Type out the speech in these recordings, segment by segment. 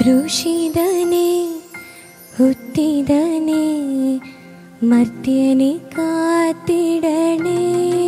ക്രൂശിതനെ ഉത്തിതനെ മർത്യനെ കാത്തിടണേ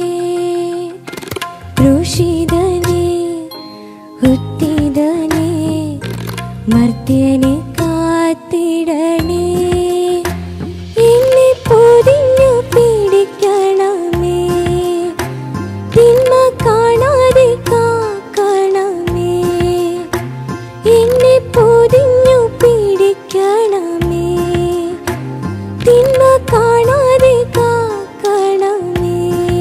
ക്രൂശിതനെ ഉത്തിതനെ മർത്യനെ കാത്തിടണേ എന്നെ പൊതിഞ്ഞു പിടിക്കണമേ തിന്മ കാണാതെ കാക്കണമേ എന്നെ പൊതിഞ്ഞു പിടിക്കണമേ തിന്മ കാണാതെ കാക്കണമേ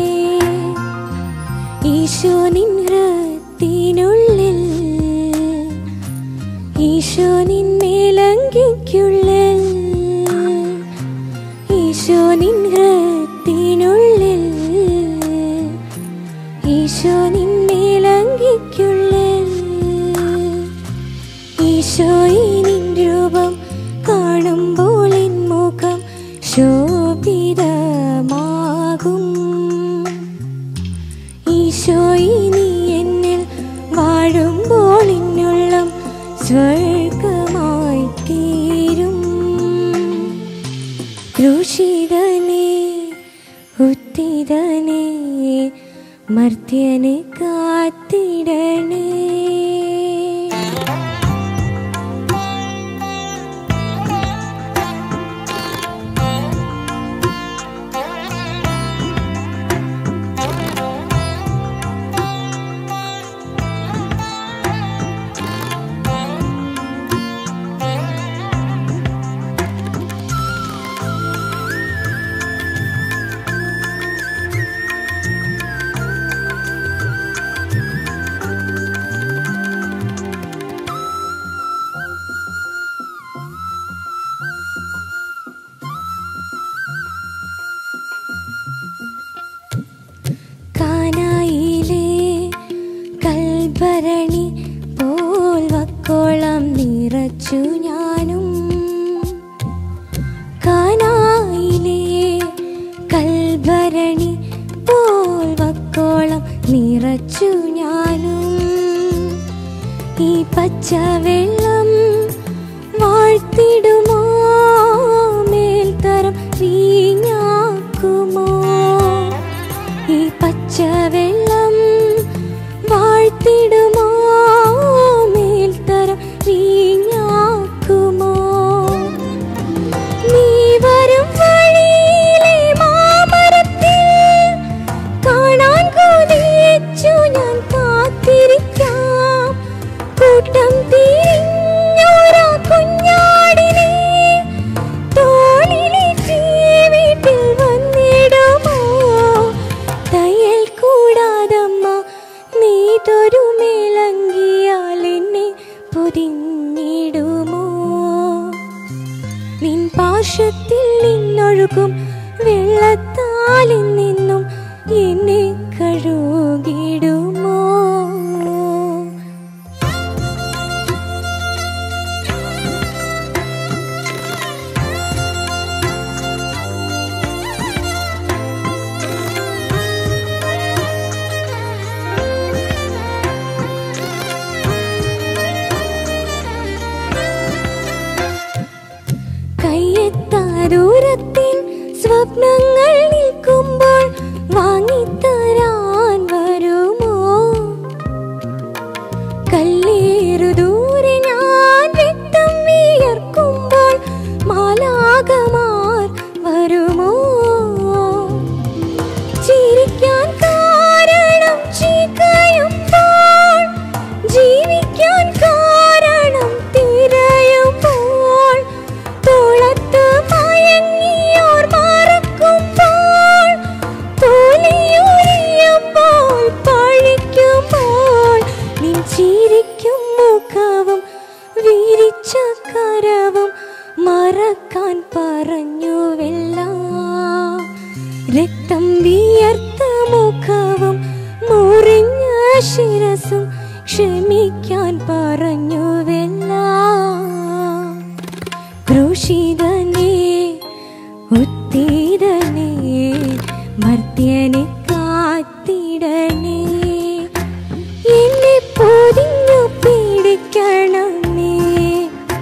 ഈശോ നിൻത്തിനുള്ളിൽ ഈശോ നിന്മേലങ്കിക്കുള്ളിൽ ഈശോ നിൻത്തിനുള്ളിൽ ഈശോ നിന്മേലങ്കിക്കുള്ളിൽ ഈശോയെ നിൻ രൂപം കാണുമ്പോൾ എൻ മുഖം ശോഭിതമാകും ഈശോയെ നീ എന്നിൽ വാഴുമ്പോൾ എന്നുള്ളം സ്വർഗമായി തീരും ക്രൂശിതനെ ഉത്തിതനെ മർത്യനെ കാത്തിടണേ കാനായിലെ കൽഭരണി പോൽ വക്കോളം നിറച്ചു ഞാനും കാനായിലെ കൽഭരണി പോൽ വക്കോളം നിറച്ചു ഞാനും ഈ പച്ചവെള്ളം വാഴ്ത്തിടുമോ മേൽത്തരം വീഞ്ഞാക്കുമോ ഈ പച്ചവെള്ളം വാഴ്ത്തിടുമോ മേൽത്തരം വീഞ്ഞാക്കുമോ നീ വരും വഴിയിലെ മാമരത്തിൽ കാണാൻ കൊതിച്ചു ഞാൻ കാത്തിരിക്കാം കൂട്ടം തിരിഞ്ഞോരാ കുഞ്ഞാടിനെ തോളിലേറ്റി വീട്ടിൽ വന്നിടുമോ തയ്യൽ കൂടാതമ്മ നീതൊരു മേലങ്കിയാൽ എന്നെ പൊതിഞ്ഞിടുമോ നിൻ പാർശ്വത്തിൽ നിന്നൊഴുകും വെള്ളത്താലിൽ നിന്നും എന്നെ കഴുകിടുമോ കയ്യെത്താ ദൂരത്തിൽ സ്വപ്നങ്ങൾ നിൽക്കുമ്പോൾ വാങ്ങിത്തരാൻ വരുമോ കല്ലേറു ദൂരെ ഞാൻ രക്തം വിയർക്കുമ്പോൾ മാലാകമാർ വരുമോ ചിരിക്കാൻ കാരണം ചീക്കയുമ്പോൾ ജീവിക്കാൻ കാരണം തിരയുമ്പോൾ തോളത്ത് മയങ്ങിയോർ മറക്കുമ്പോൾ തോലിയൊരിയുമ്പോൾ പഴിക്കുമ്പോൾ നിൻ ചിരിക്കും മുഖവും വിരിച്ച കരവും മറക്കാൻ പറഞ്ഞുവെല്ലാം രക്തം വിയർത്ത മുഖവും മുറിഞ്ഞ ശിരസും ക്ഷമിക്കാൻ പറഞ്ഞുവെല്ലാം ക്രൂശിതനെ ഉത്തീതനെ മർത്യനെ കാത്തിടണേ എന്നെ പൊതിഞ്ഞു പിടിക്കണമേ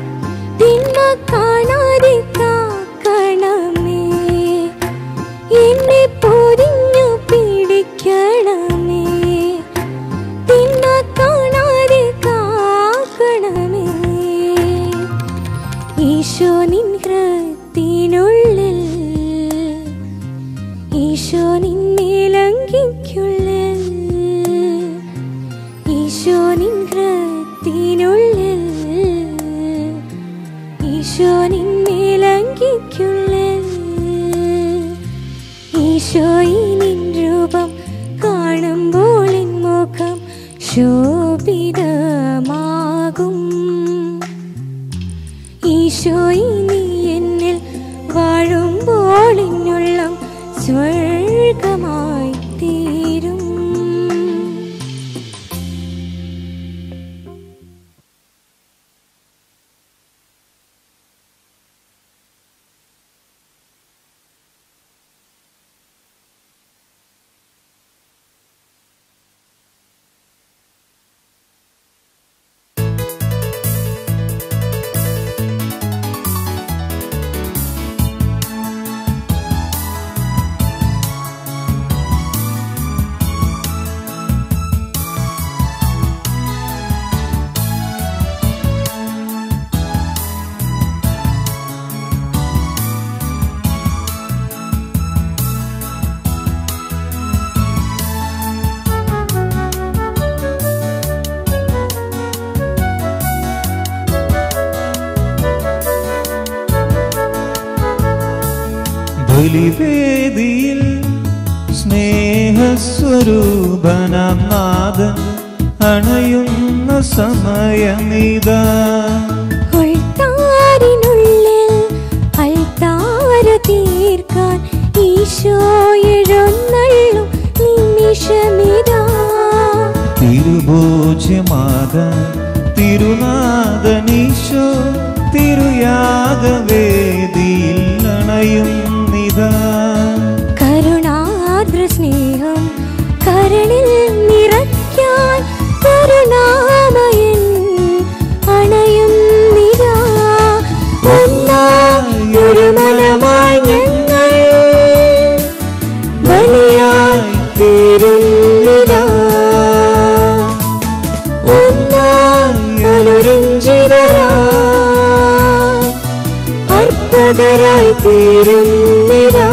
ശോഭിതമാകും ഈശോയി നീ എന്നിൽ വാഴുമ്പോൾ ഇന്നുള്ളം സ്വർഗമായി തീരും ബലിവേദിയിൽ സ്നേഹസ്വരൂപനാം നാഥൻ അണയുന്ന സമയമിതാ ഉൾത്താരിനുള്ളിൽ അൾത്താര തീർക്കാൻ ഈശോ എഴുന്നള്ളും നിമിഷമിതാ തിരുഭോജ്യമാകാൻ തിരുനാഥനീശോ തിരുയാഗവേദിയിൽ അണയുന്നിതാ കരുണാദ്ര സ്നേഹം കരളിൽ നിറയ്ക്കാൻ കരുണാമയൻ അണയും നിരാ ഒന്നായി ഒരു മനമായി ഞങ്ങൾ ബലിയായി തീരുന്നിതാ ഒന്നായി അനുരഞ്ജിതരാ അർപ്പകരായി തീരുന്നിതാ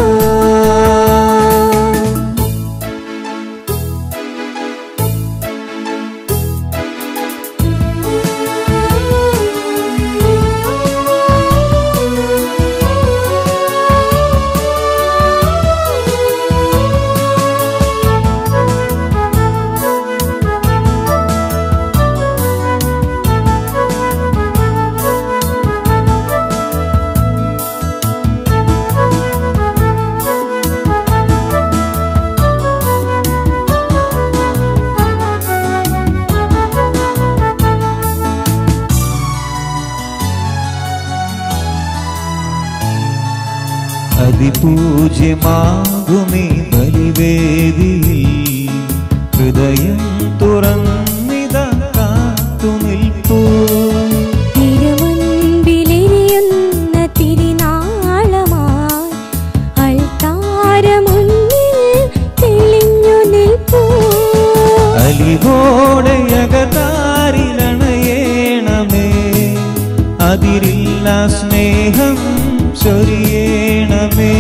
അതിപൂജ്യമാകുമേ ബലിവേദിയിൽ ഹൃദയം തുറന്നിത കാത്തു നിൽപ്പൂ തിരുമുൻപിലെരിയുന്ന തിരിനാളമായി അൾത്താരമുന്നിൽ തെളിഞ്ഞു നിൽപ്പൂ അലിവോടെ അകതാരിലണയേണമേ അതിരില്ല സ്നേഹം ചൊരിയേണമേ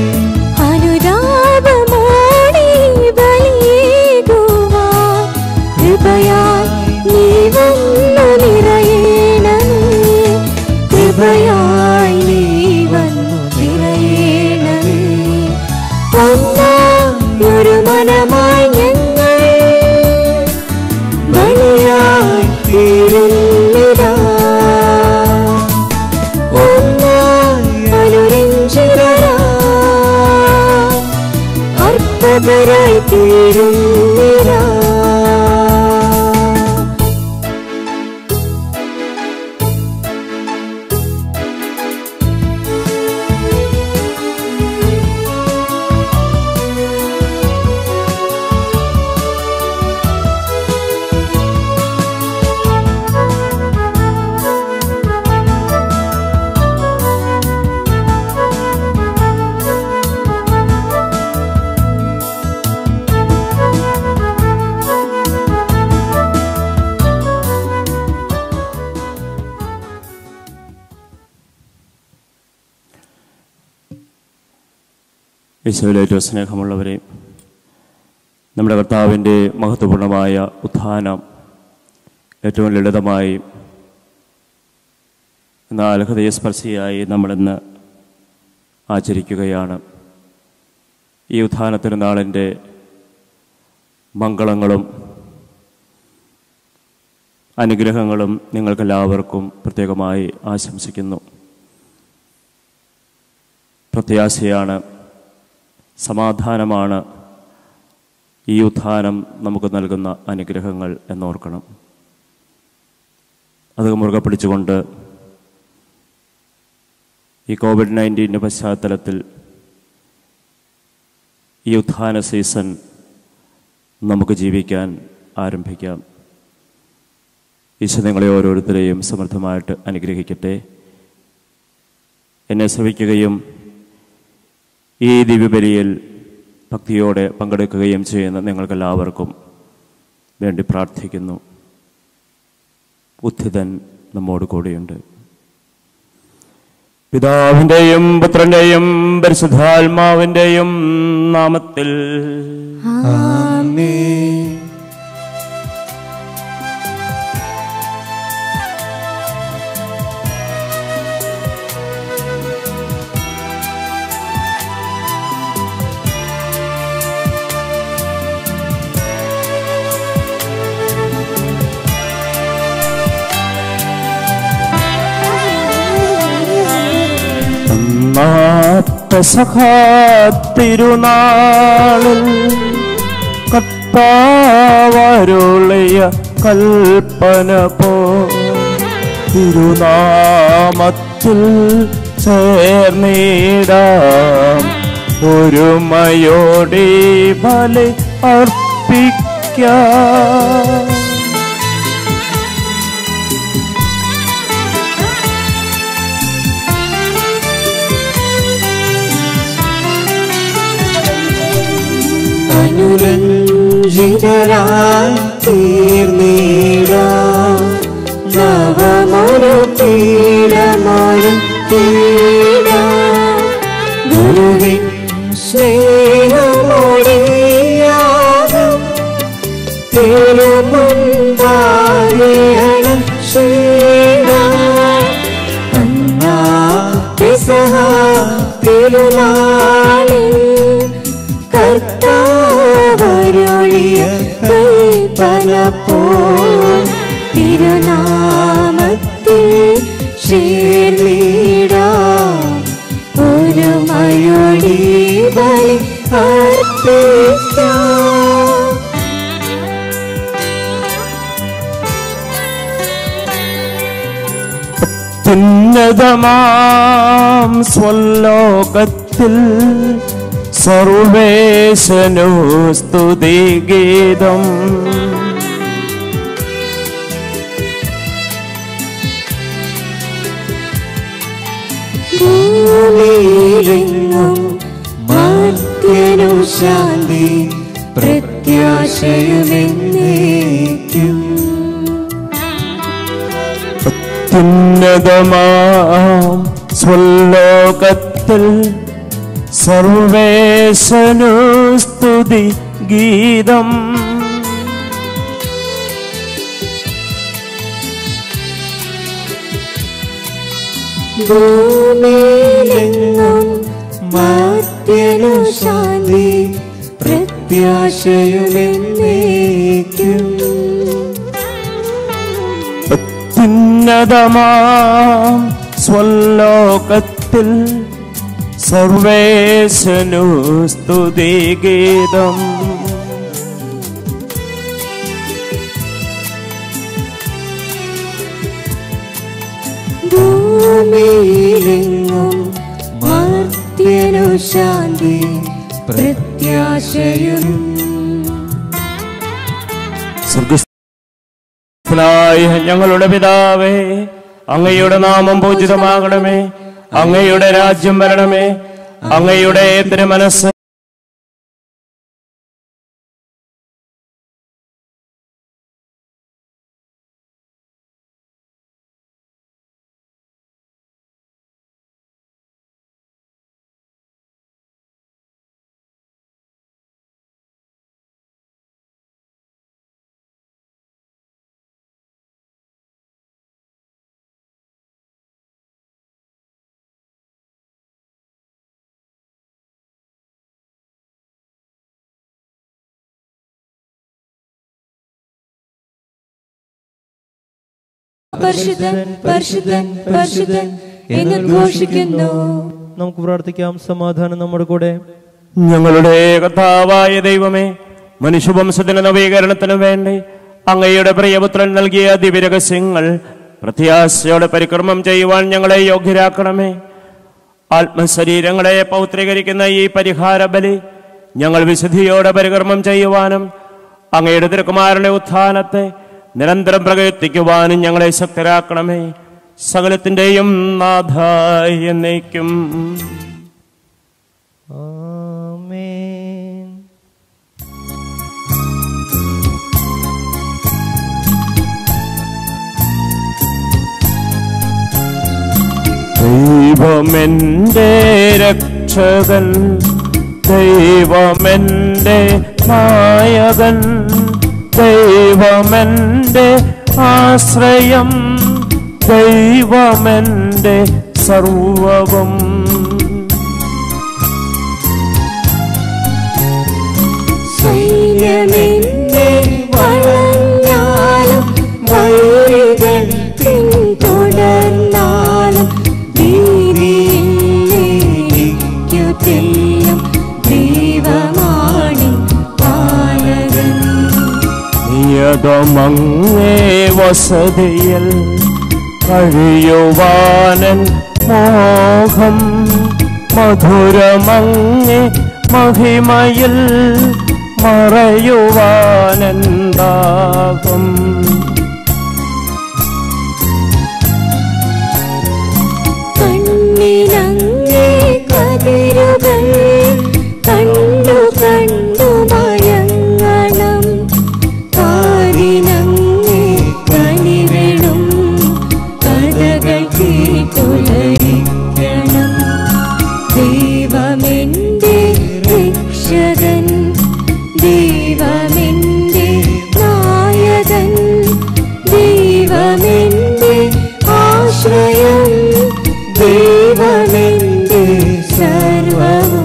അനുരാഗമോടെ ബലിയേകുവാൻ കൃപയായി നീ വന്നു നിറയണമേ കൃപയായി നീ വന്നു നിറയണമേ ഒന്നായൊരു മനമായി ഞങ്ങൾ ബലിയായി തീരുന്നിതാ ഒന്നായി അനുരഞ്ജിതരാ അർപ്പകരായി തീരുന്നിതാ യേശുവിൽ ഏറ്റവും സ്നേഹമുള്ളവരെ നമ്മുടെ കർത്താവിൻ്റെ മഹത്വപൂർണമായ ഉത്ഥാനം ഏറ്റവും ലളിതമായി എന്നാൽ ഹൃദയസ്പർശിയായി നമ്മളിന്ന് ആചരിക്കുകയാണ് ഈ ഉത്ഥാന തിരുനാളിൻ്റെ മംഗളങ്ങളും അനുഗ്രഹങ്ങളും നിങ്ങൾക്കെല്ലാവർക്കും പ്രത്യേകമായി ആശംസിക്കുന്നു പ്രത്യാശയാണ് സമാധാനമാണ് ഈ ഉത്ഥാനം നമുക്ക് നൽകുന്ന അനുഗ്രഹങ്ങൾ എന്നോർക്കണം അത് മുറുകെ പിടിച്ചുകൊണ്ട് ഈ കോവിഡ് നയൻറ്റീൻ്റെ പശ്ചാത്തലത്തിൽ ഈ ഉത്ഥാന സീസൺ നമുക്ക് ജീവിക്കാൻ ആരംഭിക്കാം ഈശോ നിങ്ങളെ ഓരോരുത്തരെയും സമൃദ്ധമായിട്ട് അനുഗ്രഹിക്കട്ടെ എന്നെ ശ്രവിക്കുകയും ഈ ദിവ്യബലിയിൽ ഭക്തിയോടെ പങ്കെടുക്കുകയും ചെയ്യുന്ന നിങ്ങൾക്കെല്ലാവർക്കും വേണ്ടി പ്രാർത്ഥിക്കുന്നു ഉത്ഥിതൻ നമ്മോട് കൂടെയുണ്ട് പിതാവിൻ്റെയും പുത്രൻ്റെയും പരിശുദ്ധാത്മാവിൻ്റെയും നാമത്തിൽ തിരുനാളിൽ കർത്താവരുളിയ കൽപ്പന പോ തിരുനാമത്തിൽ ചേർന്നിടാം ഒരുമയോടെ ബലി അർപ്പിക്കാം അനുരഞ്ജിതരായി തീർന്നീട നവമൊരു പീഠമൊരു പീഠ ഗുരുവിൻ സ്നേഹമൊടിയാകും തിരുമുൻപാകണം ശ്രീട അന്നാ പിസഹ തിരുനാളിൽ കർത്താവരുളിയ കൽപ്പനപ്പോ തിരുനാമത്തിൽ ശ്രീലീടാം ഒരു മയൊടി ബലി അർപ്പിക്കാം ഉന്നതമാം സ്വലോകത്തിൽ സർവേശനു സ്തുതിഗീതം ഭൂമിയിലെങ്ങും മർത്യനു ശാന്തി പ്രത്യാശയുമെന്നേക്കും ഉന്നതമാം സ്വലോകത്തിൽ സർവേശനു സ്തുതി ഗീതം ഭൂമിയിലെങ്ങും മർത്യനു ശാന്തി പ്രത്യാശയുമെന്നേക്കും അത്യുന്നതമാം സ്വലോകത്തിൽ സർവേശനു സ്തുതിഗീതം ഭൂമിയിലെങ്ങും മർത്യനു ശാന്തി പ്രത്യാശയും സ്വർഗസ്ഥനായ ഞങ്ങളുടെ പിതാവേ അങ്ങയുടെ നാമം പൂജിതമാകണമേ അങ്ങയുടെ രാജ്യം വരണമേ അങ്ങയുടെ തിരുമനസ് പരിശുദ്ധൻ പരിശുദ്ധൻ പരിശുദ്ധൻ എന്ന് ഘോഷിക്കുന്നു നമുക്ക് പ്രാർത്ഥിക്കാം സമാധാനം നമ്മുടെ കൂടെ ഞങ്ങളുടെ കർത്താവായ ദൈവമേ മനുഷ്യവംശത്തിന് നവീകരണത്തിന് വേണ്ടി അങ്ങയുടെ പ്രിയപുത്രൻ നൽകിയ ദിവ്യരഹസ്യങ്ങൾ പ്രത്യാശയോടെ പരിക്രമം ചെയ്യുവാൻ ഞങ്ങളെ യോഗ്യരാക്കണമേ ആത്മശരീരങ്ങളെ പൗത്രീകരിക്കുന്ന ഈ പരിഹാര ബലി ഞങ്ങൾ വിശുദ്ധിയോടെ പരികർമ്മം ചെയ്യുവാനും അങ്ങയുടെ തിരുക്കുമാരന്റെ ഉത്ഥാനത്തെ നിരന്തരം പ്രകീർത്തിക്കുവാനും ഞങ്ങളെ ശക്തരാക്കണമേ സകലത്തിന്റെയും നാഥ എന്നേക്കും ആമേൻ ദൈവമെന്റെ രക്ഷകൻ ദൈവമെന്റെ നായകൻ ദൈവമെന്റെ ആശ്രയം ദൈവമെന്റെ സർവവും സൈന്യമെന്നെ വളഞ്ഞാലും വഴികൾ പിന്തുടർന്നാലും ഭീതിയിലേക്കു തെല്ലും ദൈവമാണി പാലകൻ നിയതമങ്ങേ വസതിയിൽ കഴിയുവാനൻ മോഹം മധുരമങ്ങേ മഹിമയിൽ മറയുവാനെന്താകും കണ്ണിലങ്ങേ കതിരുകൾ കണ്ടു കണ്ടു മയങ്ങണം കാതിനങ്ങേ കനിവിടും കഥകൾ കേട്ടുലയിക്കണം ദൈവമെന്റെ രക്ഷകൻ ദൈവമെന്റെ നായകൻ ദൈവമെന്റെ ആശ്രയം ദൈവമെന്റെ സർവവും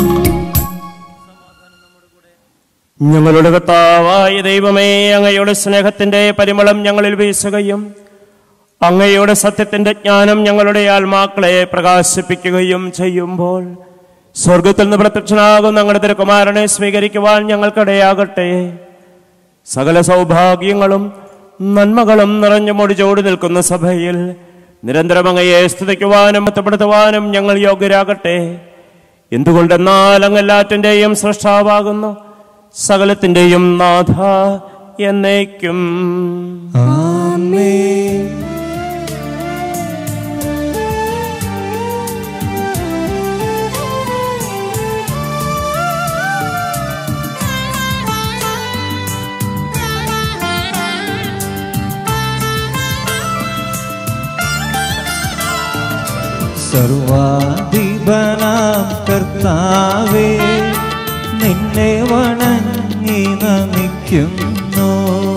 ഞങ്ങളുടെ കർത്താവായ ദൈവമേ അങ്ങയുടെ സ്നേഹത്തിന്റെ പരിമളം ഞങ്ങളിൽ വീശുകയും അങ്ങയുടെ സത്യത്തിന്റെ ജ്ഞാനം ഞങ്ങളുടെ ആത്മാക്കളെ പ്രകാശിപ്പിക്കുകയും ചെയ്യുമ്പോൾ സ്വർഗത്തിൽ നിന്ന് പ്രത്യക്ഷനാകുന്ന ഞങ്ങളുടെ തിരുക്കുമാരനെ സ്വീകരിക്കുവാൻ ഞങ്ങൾക്കിടയാകട്ടെ സകല സൗഭാഗ്യങ്ങളും നന്മകളും നിറഞ്ഞു മുടിചോടി നിൽക്കുന്ന സഭയിൽ നിരന്തരം അങ്ങയെ സ്തുതിക്കുവാനും മത്തപ്പെടുത്തുവാനും ഞങ്ങൾ യോഗ്യരാകട്ടെ എന്തുകൊണ്ടെന്നാൽ അങ്ങ് എല്ലാറ്റിൻ്റെയും സൃഷ്ടാവാകുന്നു സകലത്തിൻ്റെയും നാഥ എന്നേക്കും ആമേൻ സർവാധിപനാം കർത്താവേ നിന്നെ വണങ്ങി നമിക്കുന്നു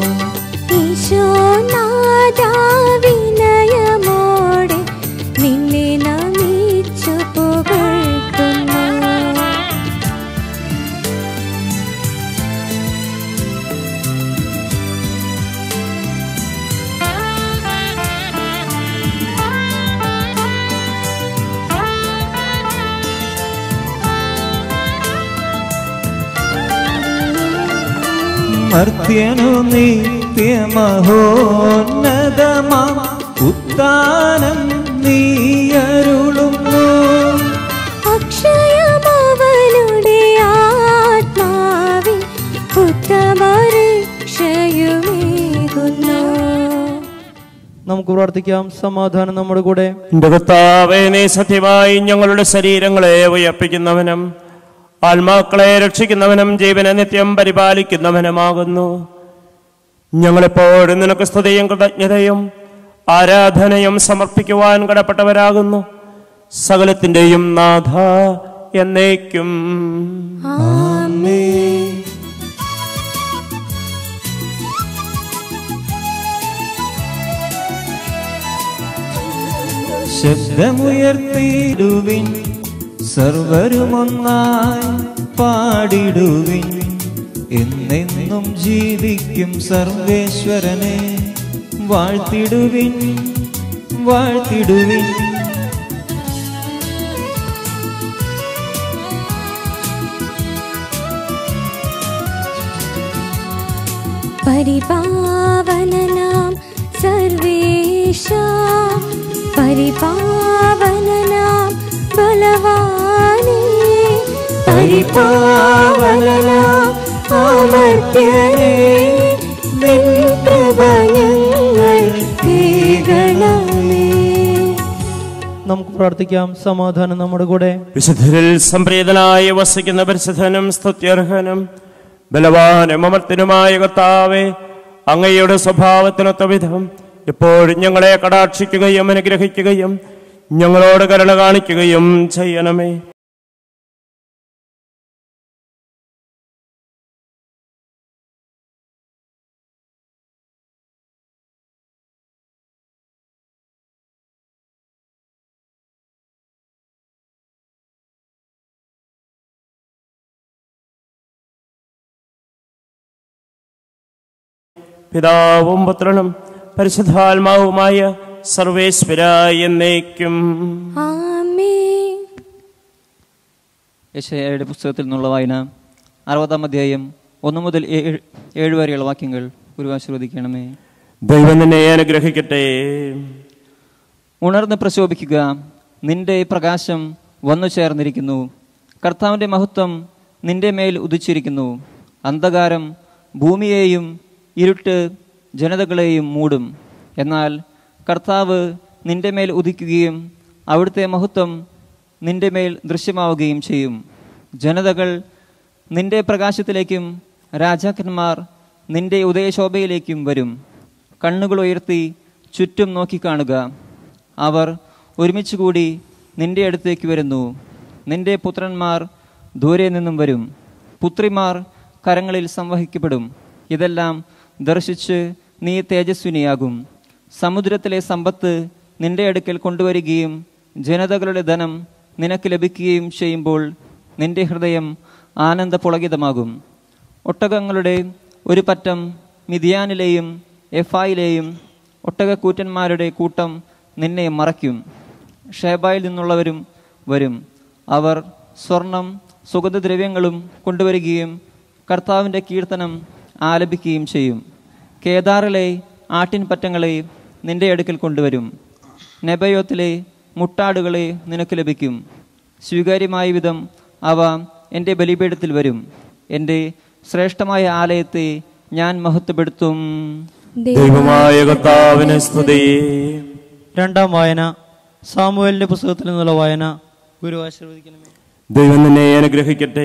ഈശോനാഥാവിനയമോടെ നിന്നെ നമിച്ചു പുകഴ്ത്തുന്നു മർത്യനു നിത്യമഹോന്നതമാ ഉത്താനം നീയരുളുന്നു അക്ഷയമവനുടെ ആത്മാവിൽ ഉത്തമരക്ഷയുമേകുന്നു നമുക്ക് പ്രാർത്ഥിക്കാം സമാധാനം നമ്മുടെ കൂടെ എന്റെ കർത്താവേ നീ സത്യമായി ഞങ്ങളുടെ ശരീരങ്ങളെ ഉയർപ്പിക്കുന്നവനും ആത്മാക്കളെ രക്ഷിക്കുന്നവനും ജീവനെ നിത്യം പരിപാലിക്കുന്നവനുമാകുന്നു ഞങ്ങളെപ്പോഴും നിനക്ക് സ്തുതിയും കൃതജ്ഞതയും ആരാധനയും സമർപ്പിക്കുവാൻ കടപ്പെട്ടവരാകുന്നു സകലത്തിന്റെയും നാഥ എന്നേക്കും ആമേൻ ശബ്ദമുയർത്തിടുവിൻ സർവരുമൊന്നായി പാടിടുവിൻ എന്നെന്നും ജീവിക്കും സർവേശ്വരനെ വാഴ്ത്തിടുവിൻ വാഴ്ത്തിടുവിൻ പരിപാവനനാം സർവേശ പരിപാവനനാം ബലവാനേ പരിപാവനനാം അമർത്യനേ നിൻ കൃപ ഞങ്ങൾ കേൾക്കണമേ നമുക്ക് പ്രാർത്ഥിക്കാം സമാധാനം നമ്മുടെ കൂടെ വിശുദ്ധരിൽ സംപ്രീതനായി വസിക്കുന്ന പരിശുദ്ധനും സ്തുത്യർഹനും ബലവാനും അമർത്തിനുമായ കർത്താവെ അങ്ങയുടെ സ്വഭാവത്തിനൊത്ത വിധം എപ്പോഴും ഞങ്ങളെ കടാക്ഷിക്കുകയും അനുഗ്രഹിക്കുകയും ഞങ്ങളോട് കരുണ കാണിക്കുകയും ചെയ്യണമേ പിതാവും പുത്രനും പരിശുദ്ധാത്മാവുമായ സർവേശ്വര എന്നേക്കും ആമേൻ യശയുടെ പുസ്തകത്തിൽ നിന്നുള്ള വായന അറുപതാം അധ്യായം ഒന്ന് മുതൽ ഏഴ് ഏഴ് വരെയുള്ള വാക്യങ്ങൾ ഒരു ആശീർവദിക്കണമേ ദൈവം നിന്നെ അനുഗ്രഹിക്കട്ടെ ഉണർന്ന് പ്രശോഭിക്കുക നിന്റെ പ്രകാശം വന്നു ചേർന്നിരിക്കുന്നു കർത്താവിൻ്റെ മഹത്വം നിന്റെ മേൽ ഉദിച്ചിരിക്കുന്നു അന്ധകാരം ഭൂമിയെയും ഇരുട്ട് ജനതകളെയും മൂടും എന്നാൽ കർത്താവ് നിന്റെ മേൽ ഉദിക്കുകയും അവിടുത്തെ മഹത്വം നിന്റെ മേൽ ദൃശ്യമാവുകയും ചെയ്യും ജനതകൾ നിന്റെ പ്രകാശത്തിലേക്കും രാജാക്കന്മാർ നിന്റെ ഉദയശോഭയിലേക്കും വരും കണ്ണുകൾ ഉയർത്തി ചുറ്റും നോക്കിക്കാണുക അവർ ഒരുമിച്ച് കൂടി നിന്റെ അടുത്തേക്ക് വരുന്നു നിന്റെ പുത്രന്മാർ ദൂരെ നിന്നും വരും പുത്രിമാർ കരങ്ങളിൽ സംവഹിക്കപ്പെടും ഇതെല്ലാം ദർശിച്ച് നീ തേജസ്വിനിയാകും സമുദ്രത്തിലെ സമ്പത്ത് നിന്റെ അടുക്കൽ കൊണ്ടുവരികയും ജനതകളുടെ ധനം നിനക്ക് ലഭിക്കുകയും ചെയ്യുമ്പോൾ നിന്റെ ഹൃദയം ആനന്ദപുളകിതമാകും ഒട്ടകങ്ങളുടെ ഒരു പറ്റം മിതിയാനിലെയും എഫായിലെയും ഒട്ടകക്കൂറ്റന്മാരുടെ കൂട്ടം നിന്നെ മറയ്ക്കും ഷേബായിൽ നിന്നുള്ളവരും വരും അവർ സ്വർണം സുഗന്ധദ്രവ്യങ്ങളും കൊണ്ടുവരികയും കർത്താവിൻ്റെ കീർത്തനം ആലപിക്കുകയും ചെയ്യും കേദാറിലെ ആട്ടിൻപറ്റങ്ങളെ നിന്റെ അടുക്കൽ കൊണ്ടുവരും നെബയോത്തിലെ മുട്ടാടുകളെ നിനക്ക് ലഭിക്കും സ്വീകാര്യമായ വിധം അവ എൻ്റെ ബലിപീഠത്തിൽ വരും എൻ്റെ ശ്രേഷ്ഠമായ ആലയത്തെ ഞാൻ മഹത്വപ്പെടുത്തും ദൈവമായ കർത്താവിന് സ്തുതി രണ്ടാം വായന സാമുവേലിന്റെ പുസ്തകത്തിൽ നിന്നുള്ള വായന ഗുരു ആശീർവദിക്കണമേ ദൈവം നിന്നെ അനുഗ്രഹിക്കട്ടെ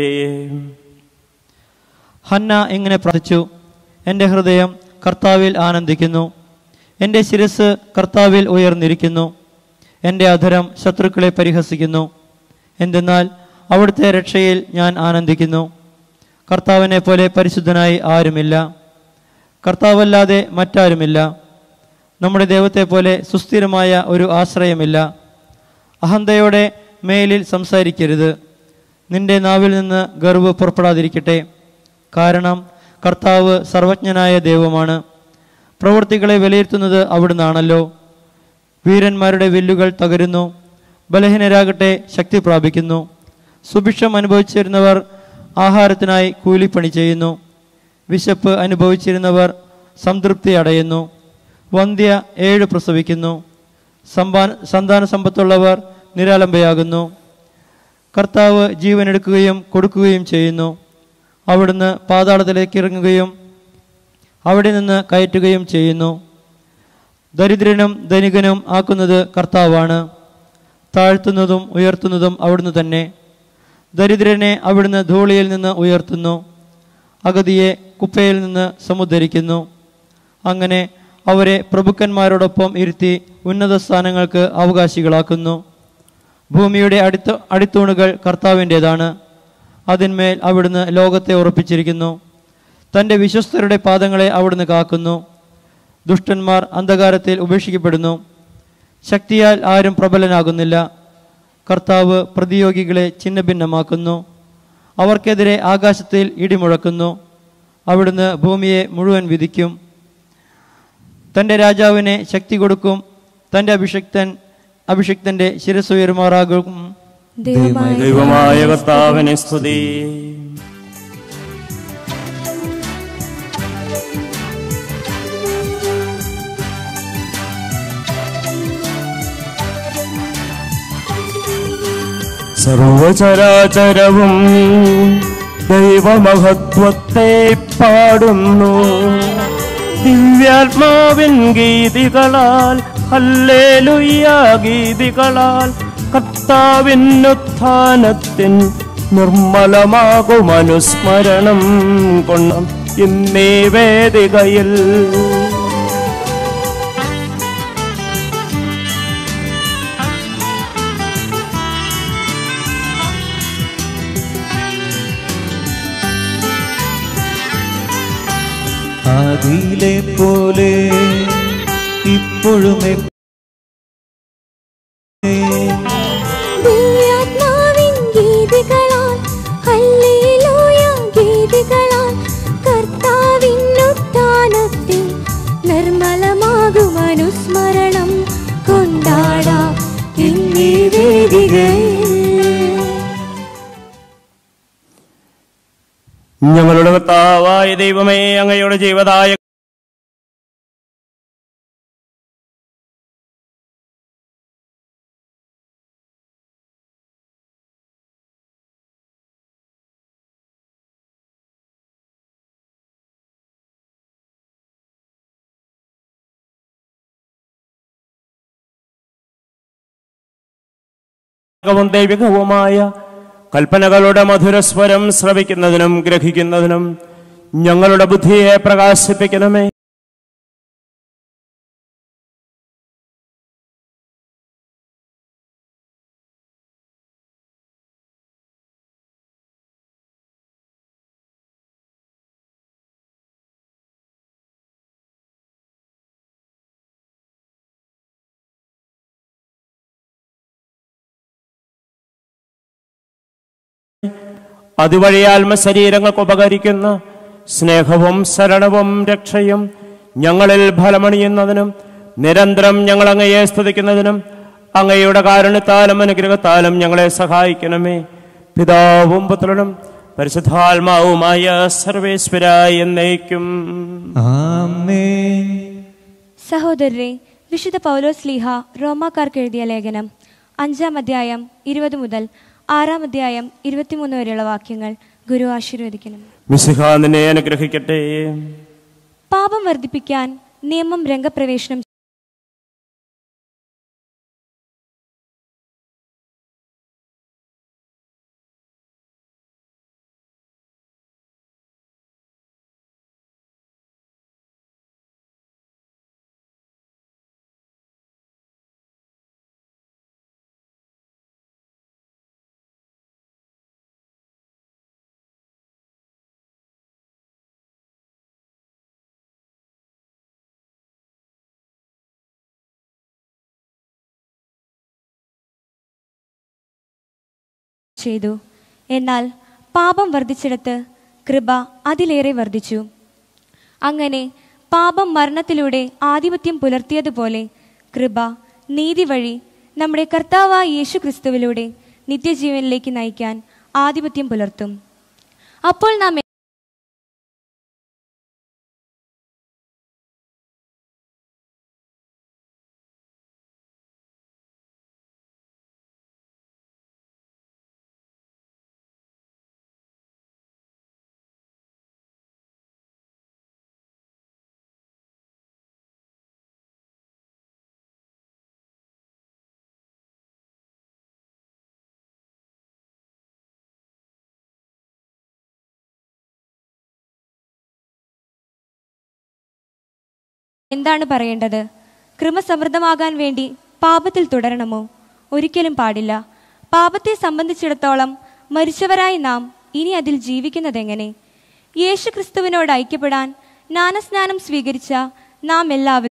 ഹന്ന ഇങ്ങനെ പ്രാർത്ഥിച്ചു എൻ്റെ ഹൃദയം കർത്താവിൽ ആനന്ദിക്കുന്നു എൻ്റെ ശിരസ് കർത്താവിൽ ഉയർന്നിരിക്കുന്നു എൻ്റെ അധരം ശത്രുക്കളെ പരിഹസിക്കുന്നു എന്തെന്നാൽ അവിടുത്തെ രക്ഷയിൽ ഞാൻ ആനന്ദിക്കുന്നു കർത്താവിനെ പോലെ പരിശുദ്ധനായി ആരുമില്ല കർത്താവല്ലാതെ മറ്റാരുമില്ല നമ്മുടെ ദൈവത്തെ പോലെ സുസ്ഥിരമായ ഒരു ആശ്രയമില്ല അഹന്തയോടെ മേലിൽ സംസാരിക്കരുത് നിന്റെ നാവിൽ നിന്ന് ഗർവ് പുറപ്പെടാതിരിക്കട്ടെ കാരണം കർത്താവ് സർവജ്ഞനായ ദൈവമാണ് പ്രവൃത്തികളെ വിലയിരുത്തുന്നത് അവിടുന്നാണല്ലോ വീരന്മാരുടെ വില്ലുകൾ തകരുന്നു ബലഹീനരാകട്ടെ ശക്തി പ്രാപിക്കുന്നു സുഭിക്ഷം അനുഭവിച്ചിരുന്നവർ ആഹാരത്തിനായി കൂലിപ്പണി ചെയ്യുന്നു വിശപ്പ് അനുഭവിച്ചിരുന്നവർ സംതൃപ്തി അടയുന്നു വന്ധ്യ ഏഴ് പ്രസവിക്കുന്നു സമ്പാന സന്താന സമ്പത്തുള്ളവർ നിരാലംബയാകുന്നു കർത്താവ് ജീവനെടുക്കുകയും കൊടുക്കുകയും ചെയ്യുന്നു അവിടുന്ന് പാതാളത്തിലേക്ക് ഇറങ്ങുകയും അവിടെ നിന്ന് കയറ്റുകയും ചെയ്യുന്നു ദരിദ്രനും ധനികനും ആക്കുന്നത് കർത്താവാണ് താഴ്ത്തുന്നതും ഉയർത്തുന്നതും അവിടുന്ന് തന്നെ ദരിദ്രനെ അവിടുന്ന് ധൂളിയിൽ നിന്ന് ഉയർത്തുന്നു അഗതിയെ കുപ്പയിൽ നിന്ന് സമുദ്ധരിക്കുന്നു അങ്ങനെ അവരെ പ്രഭുക്കന്മാരോടൊപ്പം ഇരുത്തി ഉന്നത സ്ഥാനങ്ങൾക്ക് അവകാശികളാക്കുന്നു ഭൂമിയുടെ അടിത്ത അടിത്തൂണുകൾ കർത്താവിൻ്റെതാണ് അതിന്മേൽ അവിടുന്ന് ലോകത്തെ ഉറപ്പിച്ചിരിക്കുന്നു തൻ്റെ വിശ്വസ്തരുടെ പാദങ്ങളെ അവിടുന്ന് കാക്കുന്നു ദുഷ്ടന്മാർ അന്ധകാരത്തിൽ ഉപേക്ഷിക്കപ്പെടുന്നു ശക്തിയാൽ ആരും പ്രബലനാകുന്നില്ല കർത്താവ് പ്രതിയോഗികളെ ഛിന്നഭിന്നമാക്കുന്നു അവർക്കെതിരെ ആകാശത്തിൽ ഇടിമുഴക്കുന്നു അവിടുന്ന് ഭൂമിയെ മുഴുവൻ വിധിക്കും തൻ്റെ രാജാവിനെ ശക്തി കൊടുക്കും തൻ്റെ അഭിഷിക്തൻ അഭിഷിക്തൻ്റെ ശിരസുയരുമാറാകും ദൈവമായ ദൈവമായ കർത്താവിനെ സ്തുതി സർവചരാചരവും ദൈവമഹത്വത്തെ പാടുന്നു ദിവ്യാത്മാവിൻ ഗീതികളാൽ ഹല്ലേലൂയ ഗീതികളാൽ കർത്താവിൻ ഉത്ഥാനത്തിൻ നിർമ്മലമാകും അനുസ്മരണം കൊണ്ണം ഇന്നീ വേദികയിൽ ആദിയിലെ പോലെ ഇപ്പോഴും എപ്പോഴും ദിവ്യാത്മാവിൻ ഗീതികളാൽ ഹല്ലേലൂയ ഗീതികളാൽ കർത്താവിൻ ഉത്ഥാനത്തിൽ നിർമ്മലമാകും അനുസ്മരണം കൊണ്ടാടാം ഇന്നീ വേദികയിൽ ഞങ്ങളുടെ കർത്താവായ ദൈവമേ അങ്ങയുടെ ജീവദായ വും ദൈവികവുമായ കൽപ്പനകളുടെ മധുരസ്വരം ശ്രവിക്കുന്നതിനും ഗ്രഹിക്കുന്നതിനും ഞങ്ങളുടെ ബുദ്ധിയെ പ്രകാശിപ്പിക്കണമേ അതുവഴി ആത്മശരീരങ്ങൾക്ക് ഉപകരിക്കുന്ന സ്നേഹവും ശരണവും രക്ഷയും ഞങ്ങളിൽ ഫലമണിയുന്നതിനും നിരന്തരം ഞങ്ങൾ അങ്ങയെ സ്തുതിക്കുന്നതിനും അങ്ങയുടെ കാരുണ്യത്താലും അനുഗ്രഹത്താലും ഞങ്ങളെ സഹായിക്കണമേ പിതാവും പുത്രനും പരിശുദ്ധാത്മാവുമായ സർവേശ്വരായി എന്നേക്കും ആമേൻ സഹോദരരെ വിശുദ്ധ പൗലോസ് ലീഹ റോമാക്കാർക്ക് എഴുതിയ ലേഖനം അഞ്ചാം അധ്യായം ഇരുപത് മുതൽ ആറാം അധ്യായം ഇരുപത്തിമൂന്ന് വരെയുള്ള വാക്യങ്ങൾ ഗുരു ആശീർവദിക്കണം മിശിഹ നിന്നെ അനുഗ്രഹിക്കട്ടെ പാപം വർദ്ധിപ്പിക്കാൻ നിയമം രംഗപ്രവേശനം ചെയ്തു എന്നാൽ പാപം വർദ്ധിച്ചിടത്ത് കൃപ അതിലേറെ വർദ്ധിച്ചു അങ്ങനെ പാപം മരണത്തിലൂടെ ആധിപത്യം പുലർത്തിയതുപോലെ കൃപ നീതി വഴി നമ്മുടെ കർത്താവായ യേശു ക്രിസ്തുവിലൂടെ നിത്യജീവനിലേക്ക് നയിക്കാൻ ആധിപത്യം പുലർത്തും അപ്പോൾ നാം എന്താണ് പറയേണ്ടത് ക്രമസമൃദ്ധമാകാൻ വേണ്ടി പാപത്തിൽ തുടരണമോ ഒരിക്കലും പാടില്ല പാപത്തെ സംബന്ധിച്ചിടത്തോളം മരിച്ചവരായി നാം ഇനി അതിൽ ജീവിക്കുന്നതെങ്ങനെ യേശു ക്രിസ്തുവിനോട് ഐക്യപ്പെടാൻ ജ്ഞാനസ്നാനം സ്വീകരിച്ച നാം എല്ലാവരും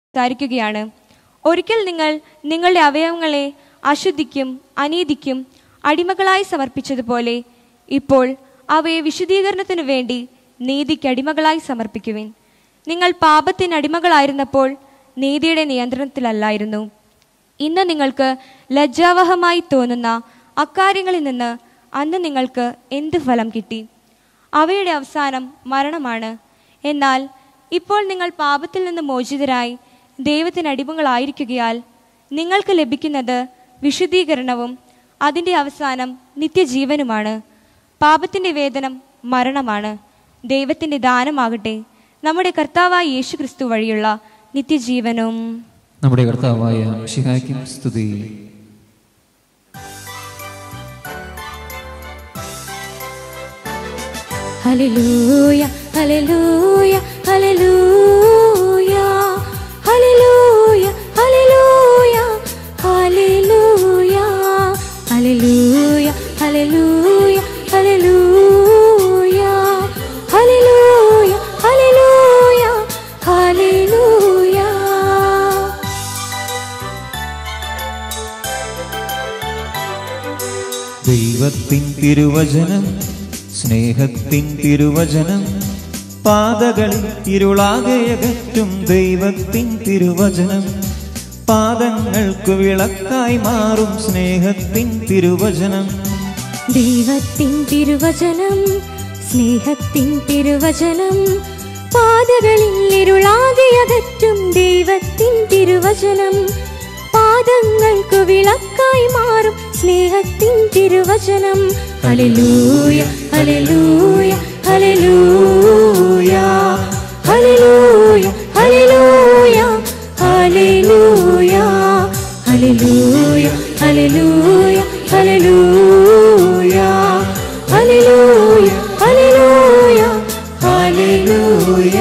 സംസാരിക്കുകയാണ് ഒരിക്കൽ നിങ്ങൾ നിങ്ങളുടെ അവയവങ്ങളെ അശുദ്ധിക്കും അനീതിക്കും അടിമകളായി സമർപ്പിച്ചതുപോലെ ഇപ്പോൾ അവയെ വിശുദ്ധീകരണത്തിനു വേണ്ടി നീതിക്ക് അടിമകളായി സമർപ്പിക്കുവിൻ നിങ്ങൾ പാപത്തിന് അടിമകളായിരുന്നപ്പോൾ നീതിയുടെ നിയന്ത്രണത്തിലല്ലായിരുന്നു ഇന്ന് നിങ്ങൾക്ക് ലജ്ജാവഹമായി തോന്നുന്ന അക്കാര്യങ്ങളിൽ നിന്ന് അന്ന് നിങ്ങൾക്ക് എന്ത് ഫലം കിട്ടി അവയുടെ അവസാനം മരണമാണ് എന്നാൽ ഇപ്പോൾ നിങ്ങൾ പാപത്തിൽ നിന്ന് മോചിതരായി ദൈവത്തിന് അടിമകളായിരിക്കുകയാൽ നിങ്ങൾക്ക് ലഭിക്കുന്നത് വിശുദ്ധീകരണവും അതിൻ്റെ അവസാനം നിത്യജീവനുമാണ് പാപത്തിൻ്റെ വേതനം മരണമാണ് ദൈവത്തിൻ്റെ ദാനമാകട്ടെ നമ്മുടെ കർത്താവായ യേശു ക്രിസ്തു വഴിയുള്ള നിത്യജീവനും നമ്മുടെ കർത്താവായ ശിഹായ്ക്കും സ്തുതി ഹല്ലേലൂയ ഹല്ലേലൂയ ഹല്ലേലൂയ ഹല്ലേലൂയ ഹല്ലേലൂയ ഹല്ലേലൂയ ഹല്ലേലൂയ ഹല്ലേലൂയ ഹല്ലേലൂയ ഹല്ലേലൂയ ഹല്ലേലൂയ ഹല്ലേലൂയ ദൈവത്തിൻ തിരുവചനം സ്നേഹത്തിൻ തിരുവചനം പാതകളിൽ ഇരുളാകെയകറ്റും ദൈവത്തിൻ തിരുവചനം പാദങ്ങൾക്കു വിളക്കായി മാറും സ്നേഹത്തിൻ തിരുവചനം ദൈവത്തിൻ തിരുവചനം സ്നേഹത്തിൻ തിരുവചനം പാതകളിൽ ഇരുളാകെ അകറ്റും ദൈവത്തിൻ തിരുവചനം പാദങ്ങൾക്കു വിളക്കായി മാറും സ്നേഹത്തിൻ തിരുവചനം ഹല്ലേലൂയ ഹല്ലേലൂയ ഹല്ലേലൂയ ഹല്ലേലൂയ ഹല്ലേലൂയ ഹല്ലേലൂയ ഹല്ലേലൂയ ഹല്ലേലൂയ ഹല്ലേലൂയ ഹല്ലേലൂയ ഹല്ലേലൂയ ഹല്ലേലൂയ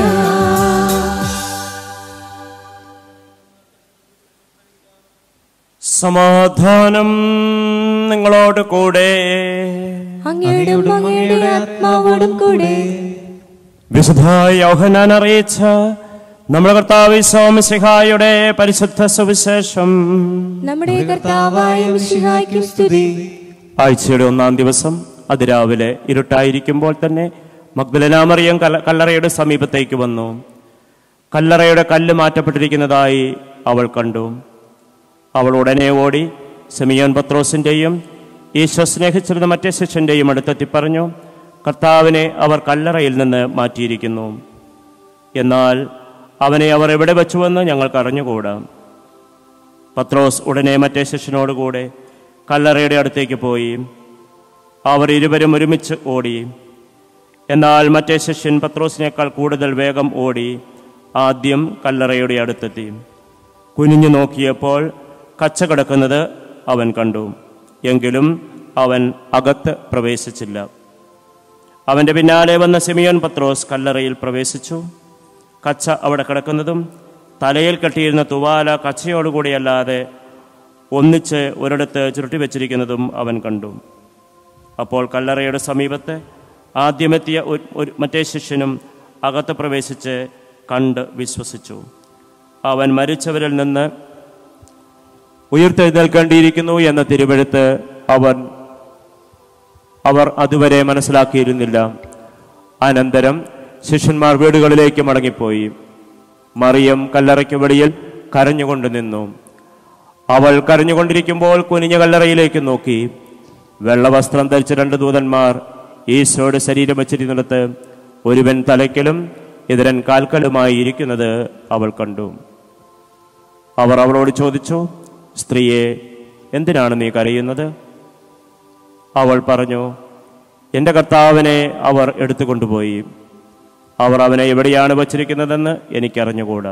സമാധാനം നിങ്ങളോട് കൂടെ അങ്ങയോടും അങ്ങയുടെ ആത്മാവോടും കൂടെ വിശുദ്ധ യോഹനാൻ അറിയിച്ച നമ്മുടെ കർത്താവ് സോമസിഹായുടെ പരിശുദ്ധ സുവിശേഷം നമ്മുടെ കർത്താവായ മിശിഹായ്ക്കും സ്തുതി ആഴ്ചയുടെ ഒന്നാം ദിവസം അതിരാവിലെ ഇരുട്ടായിരിക്കുമ്പോൾ തന്നെ മഗ്ദലനാമറിയം കല്ല കല്ലറയുടെ സമീപത്തേക്ക് വന്നു കല്ലറയുടെ കല്ല് മാറ്റപ്പെട്ടിരിക്കുന്നതായി അവൾ കണ്ടു അവൾ ഉടനെ ഓടി സെമിയോൻ പത്രോസിന്റെയും ഈശോ സ്നേഹിച്ചിരുന്ന മറ്റേ ശിഷ്യന്റെയും അടുത്തെത്തി പറഞ്ഞു കർത്താവിനെ അവർ കല്ലറയിൽ നിന്ന് മാറ്റിയിരിക്കുന്നു എന്നാൽ അവനെ അവർ എവിടെ വെച്ചുവെന്ന് ഞങ്ങൾക്ക് അറിഞ്ഞുകൂടാ പത്രോസ് ഉടനെ മറ്റേ ശിഷ്യനോടുകൂടെ കല്ലറയുടെ അടുത്തേക്ക് പോയി അവർ ഇരുവരും ഒരുമിച്ച് ഓടി എന്നാൽ മറ്റേ ശിഷ്യൻ പത്രോസിനേക്കാൾ കൂടുതൽ വേഗം ഓടി ആദ്യം കല്ലറയുടെ അടുത്തെത്തി കുനിഞ്ഞു നോക്കിയപ്പോൾ കച്ച കിടക്കുന്നത് അവൻ കണ്ടു എങ്കിലും അവൻ അകത്ത് പ്രവേശിച്ചില്ല അവന്റെ പിന്നാലെ വന്ന സിമിയോൻ പത്രോസ് കല്ലറയിൽ പ്രവേശിച്ചു കച്ച അവിടെ കിടക്കുന്നതും തലയിൽ കെട്ടിയിരുന്ന തുവാല കച്ചയോടുകൂടിയല്ലാതെ ഒന്നിച്ച് ഒരിടത്ത് ചുരുട്ടി വെച്ചിരിക്കുന്നതും അവൻ കണ്ടു അപ്പോൾ കല്ലറയുടെ സമീപത്ത് ആദ്യമെത്തിയ ഒരു ഒരു മറ്റേ ശിഷ്യനും അകത്ത് പ്രവേശിച്ച് കണ്ട് വിശ്വസിച്ചു അവൻ മരിച്ചവരിൽ നിന്ന് ഉയർത്തെഴുന്നേൽക്കേണ്ടിയിരിക്കുന്നു എന്ന തിരുവെഴുത്ത് അവൻ അവർ അതുവരെ മനസ്സിലാക്കിയിരുന്നില്ല അനന്തരം ശിഷ്യന്മാർ വീടുകളിലേക്ക് മടങ്ങിപ്പോയി മറിയം കല്ലറയ്ക്ക് വെളിയിൽ കരഞ്ഞുകൊണ്ട് നിന്നു അവൾ കരഞ്ഞുകൊണ്ടിരിക്കുമ്പോൾ കുനിഞ്ഞ കല്ലറയിലേക്ക് നോക്കി വെള്ളവസ്ത്രം ധരിച്ച രണ്ട് ദൂതന്മാർ ഈശോയുടെ ശരീരം വച്ചിരുന്നിടത്ത് ഒരുവൻ തലയ്ക്കലും ഇതരൻ കാൽക്കലുമായി ഇരിക്കുന്നത് അവൾ കണ്ടു അവർ അവളോട് ചോദിച്ചു സ്ത്രീയെ എന്തിനാണ് നീ കരയുന്നത് അവൾ പറഞ്ഞു എൻ്റെ കർത്താവിനെ അവർ എടുത്തുകൊണ്ടുപോയി അവർ അവനെ എവിടെയാണ് വച്ചിരിക്കുന്നതെന്ന് എനിക്കറിഞ്ഞുകൂടാ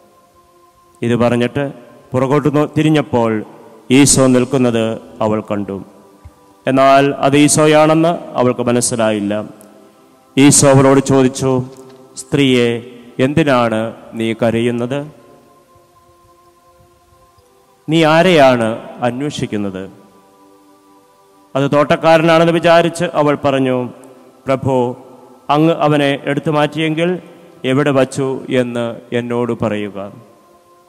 ഇത് പറഞ്ഞിട്ട് പുറകോട്ട് നോ- തിരിഞ്ഞപ്പോൾ ഈശോ നിൽക്കുന്നത് അവൾ കണ്ടു എന്നാൽ അത് ഈശോയാണെന്ന് അവൾക്ക് മനസ്സിലായില്ല ഈശോ അവളോട് ചോദിച്ചു സ്ത്രീയെ എന്തിനാണ് നീ കരയുന്നത് നീ ആരെയാണ് അന്വേഷിക്കുന്നത് അത് തോട്ടക്കാരനാണെന്ന് വിചാരിച്ച് അവൾ പറഞ്ഞു പ്രഭു അങ്ങ് അവനെ എടുത്തു മാറ്റിയെങ്കിൽ എവിടെ വച്ചു എന്ന് എന്നോട് പറയുക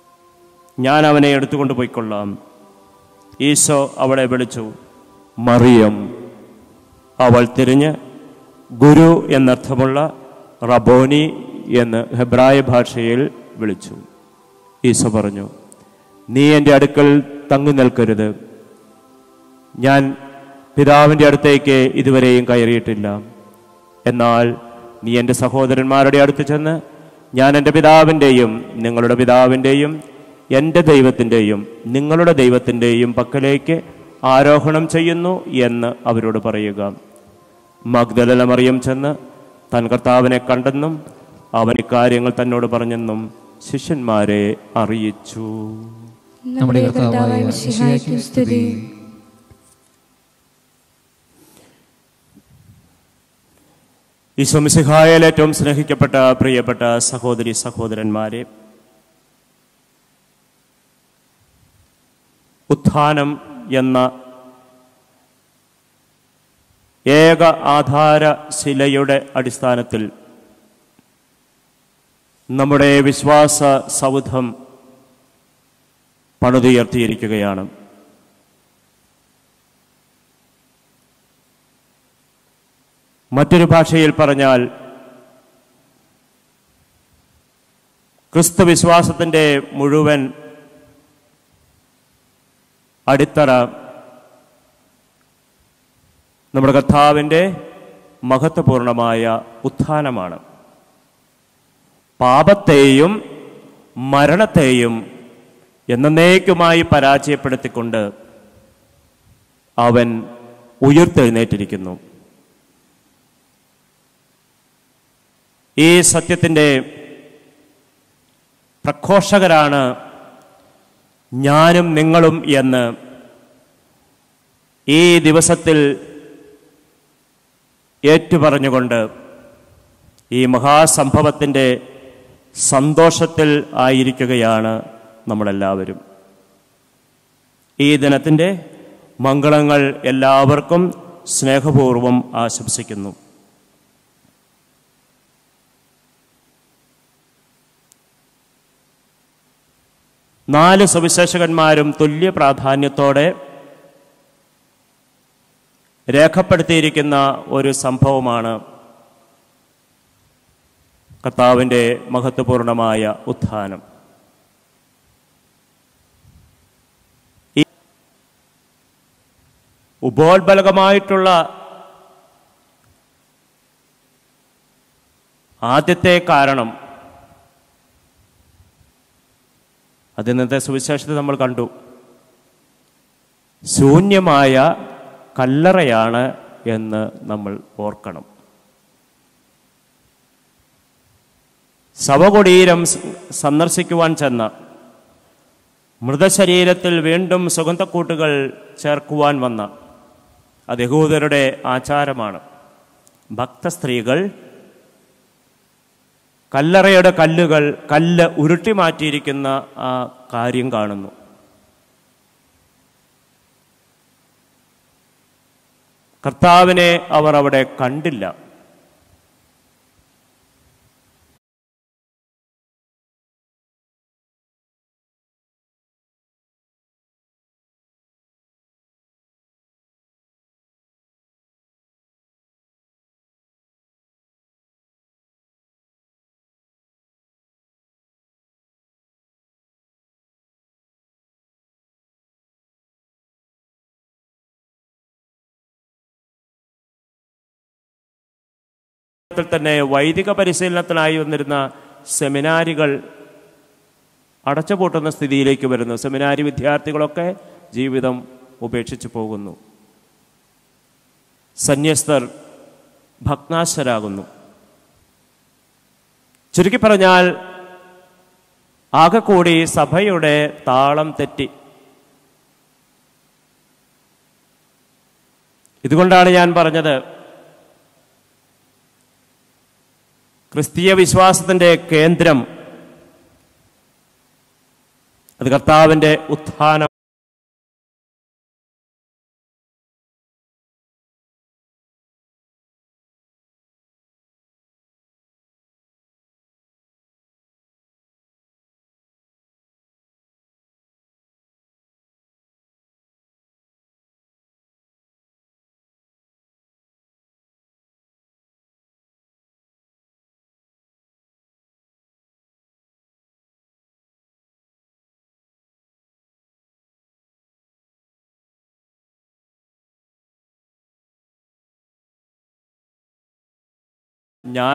ഞാൻ അവനെ എടുത്തുകൊണ്ട് പോയിക്കൊള്ളാം ഈശോ അവളെ വിളിച്ചു മറിയം അവൾ തിരിഞ്ഞ് ഗുരു എന്നർത്ഥമുള്ള റബോനി എന്ന് ഹെബ്രായ ഭാഷയിൽ വിളിച്ചു ഈശോ പറഞ്ഞു നീ എൻ്റെ അടുക്കൽ തങ്ങി നിൽക്കരുത് ഞാൻ പിതാവിൻ്റെ അടുത്തേക്ക് ഇതുവരെയും കയറിയിട്ടില്ല എന്നാൽ നീ എൻ്റെ സഹോദരന്മാരുടെ അടുത്ത് ചെന്ന് ഞാൻ എൻ്റെ പിതാവിൻ്റെയും നിങ്ങളുടെ പിതാവിൻ്റെയും എൻ്റെ ദൈവത്തിൻ്റെയും നിങ്ങളുടെ ദൈവത്തിൻ്റെയും പക്കലേക്ക് ആരോഹണം ചെയ്യുന്നു എന്ന് അവരോട് പറയുക മഗ്ദലന മറിയം ചെന്ന് തൻ കർത്താവിനെ കണ്ടെന്നും അവൻ ഇക്കാര്യങ്ങൾ തന്നോട് പറഞ്ഞെന്നും ശിഷ്യന്മാരെ അറിയിച്ചു നമ്മുടെ കർത്താവായ മിശിഹായ്ക്കും സ്തുതി ഈശ്വമിസിഹായിൽ ഏറ്റവും സ്നേഹിക്കപ്പെട്ട പ്രിയപ്പെട്ട സഹോദരി സഹോദരന്മാരെ ഉത്ഥാനം എന്ന ഏക ആധാര ശിലയുടെ അടിസ്ഥാനത്തിൽ നമ്മുടെ വിശ്വാസ സൗധം പണിതുയർത്തിയിരിക്കുകയാണ് മറ്റൊരു ഭാഷയിൽ പറഞ്ഞാൽ ക്രിസ്തു വിശ്വാസത്തിൻ്റെ മുഴുവൻ അടിത്തറ നമ്മുടെ കർത്താവിൻ്റെ മഹത്വപൂർണമായ ഉത്ഥാനമാണ് പാപത്തെയും മരണത്തെയും എന്നേക്കുമായി പരാജയപ്പെടുത്തിക്കൊണ്ട് അവൻ ഉയർത്തെഴുന്നേറ്റിരിക്കുന്നു ഈ സത്യത്തിൻ്റെ പ്രഘോഷകരാണ് ഞാനും നിങ്ങളും എന്ന് ഈ ദിവസത്തിൽ ഏറ്റുപറഞ്ഞുകൊണ്ട് ഈ മഹാസംഭവത്തിൻ്റെ സന്തോഷത്തിൽ ആയിരിക്കുകയാണ് നമ്മളെല്ലാവരും ഈ ദിനത്തിൻ്റെ മംഗളങ്ങൾ എല്ലാവർക്കും സ്നേഹപൂർവം ആശംസിക്കുന്നു നാല് സുവിശേഷകന്മാരും തുല്യ പ്രാധാന്യത്തോടെ രേഖപ്പെടുത്തിയിരിക്കുന്ന ഒരു സംഭവമാണ് കർത്താവിൻ്റെ മഹത്വപൂർണമായ ഉത്ഥാനം ഈ ഉപോത്ബലകമായിട്ടുള്ള ആദ്യത്തെ കാരണം അത് ഇന്നത്തെ സുവിശേഷത്തിൽ നമ്മൾ കണ്ടു ശൂന്യമായ കല്ലറയാണ് എന്ന് നമ്മൾ ഓർക്കണം ശവകുടീരം സ- സന്ദർശിക്കുവാൻ ചെന്ന മൃതശരീരത്തിൽ വീണ്ടും സുഗന്ധക്കൂട്ടുകൾ ചേർക്കുവാൻ വന്ന അത് യഹൂദരുടെ ആചാരമാണ് ഭക്തസ്ത്രീകൾ കല്ലറയുടെ കല്ലുകൾ കല്ല് ഉരുട്ടി മാറ്റിയിരിക്കുന്ന ആ കാര്യം കാണുന്നു കർത്താവിനെ അവർ അവിടെ കണ്ടില്ല ത്തിൽ തന്നെ വൈദിക പരിശീലനത്തിനായി വന്നിരുന്ന സെമിനാരികൾ അടച്ചുപൂട്ടുന്ന സ്ഥിതിയിലേക്ക് വരുന്നു സെമിനാരി വിദ്യാർത്ഥികളൊക്കെ ജീവിതം ഉപേക്ഷിച്ചു പോകുന്നു സന്യസ്തർ ഭഗ്നാശരാകുന്നു ചുരുക്കി പറഞ്ഞാൽ ആകെ കൂടി സഭയുടെ താളം തെറ്റി ഇതുകൊണ്ടാണ് ഞാൻ പറഞ്ഞത് ക്രിസ്തീയ വിശ്വാസത്തിന്റെ കേന്ദ്രം അത് കർത്താവിന്റെ ഉത്ഥാനം ഞാൻ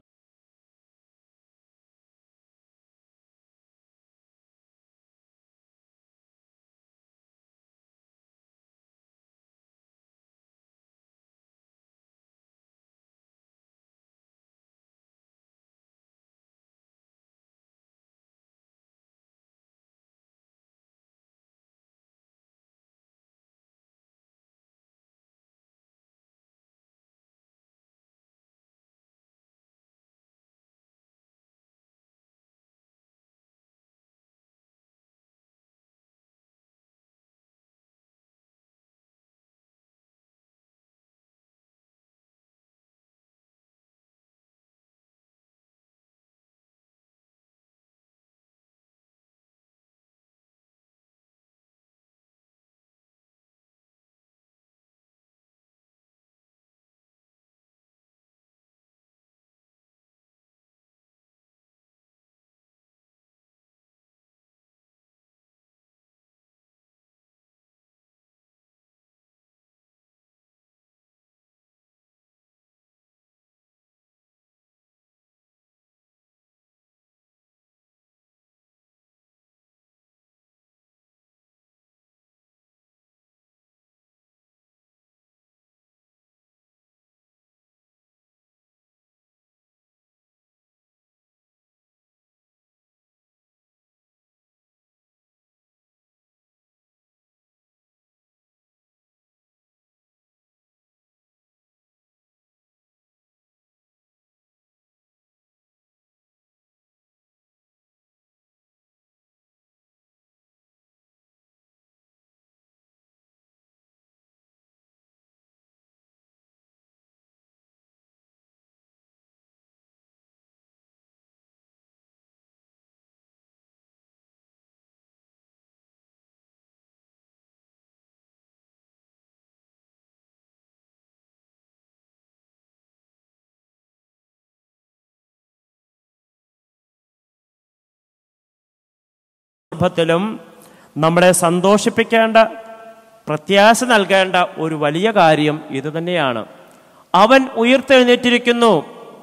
സന്ദർഭത്തിലും നമ്മളെ സന്തോഷിപ്പിക്കേണ്ട പ്രത്യാശ നൽകേണ്ട ഒരു വലിയ കാര്യം ഇത് തന്നെയാണ് അവൻ ഉയർത്തെഴുന്നേറ്റിരിക്കുന്നു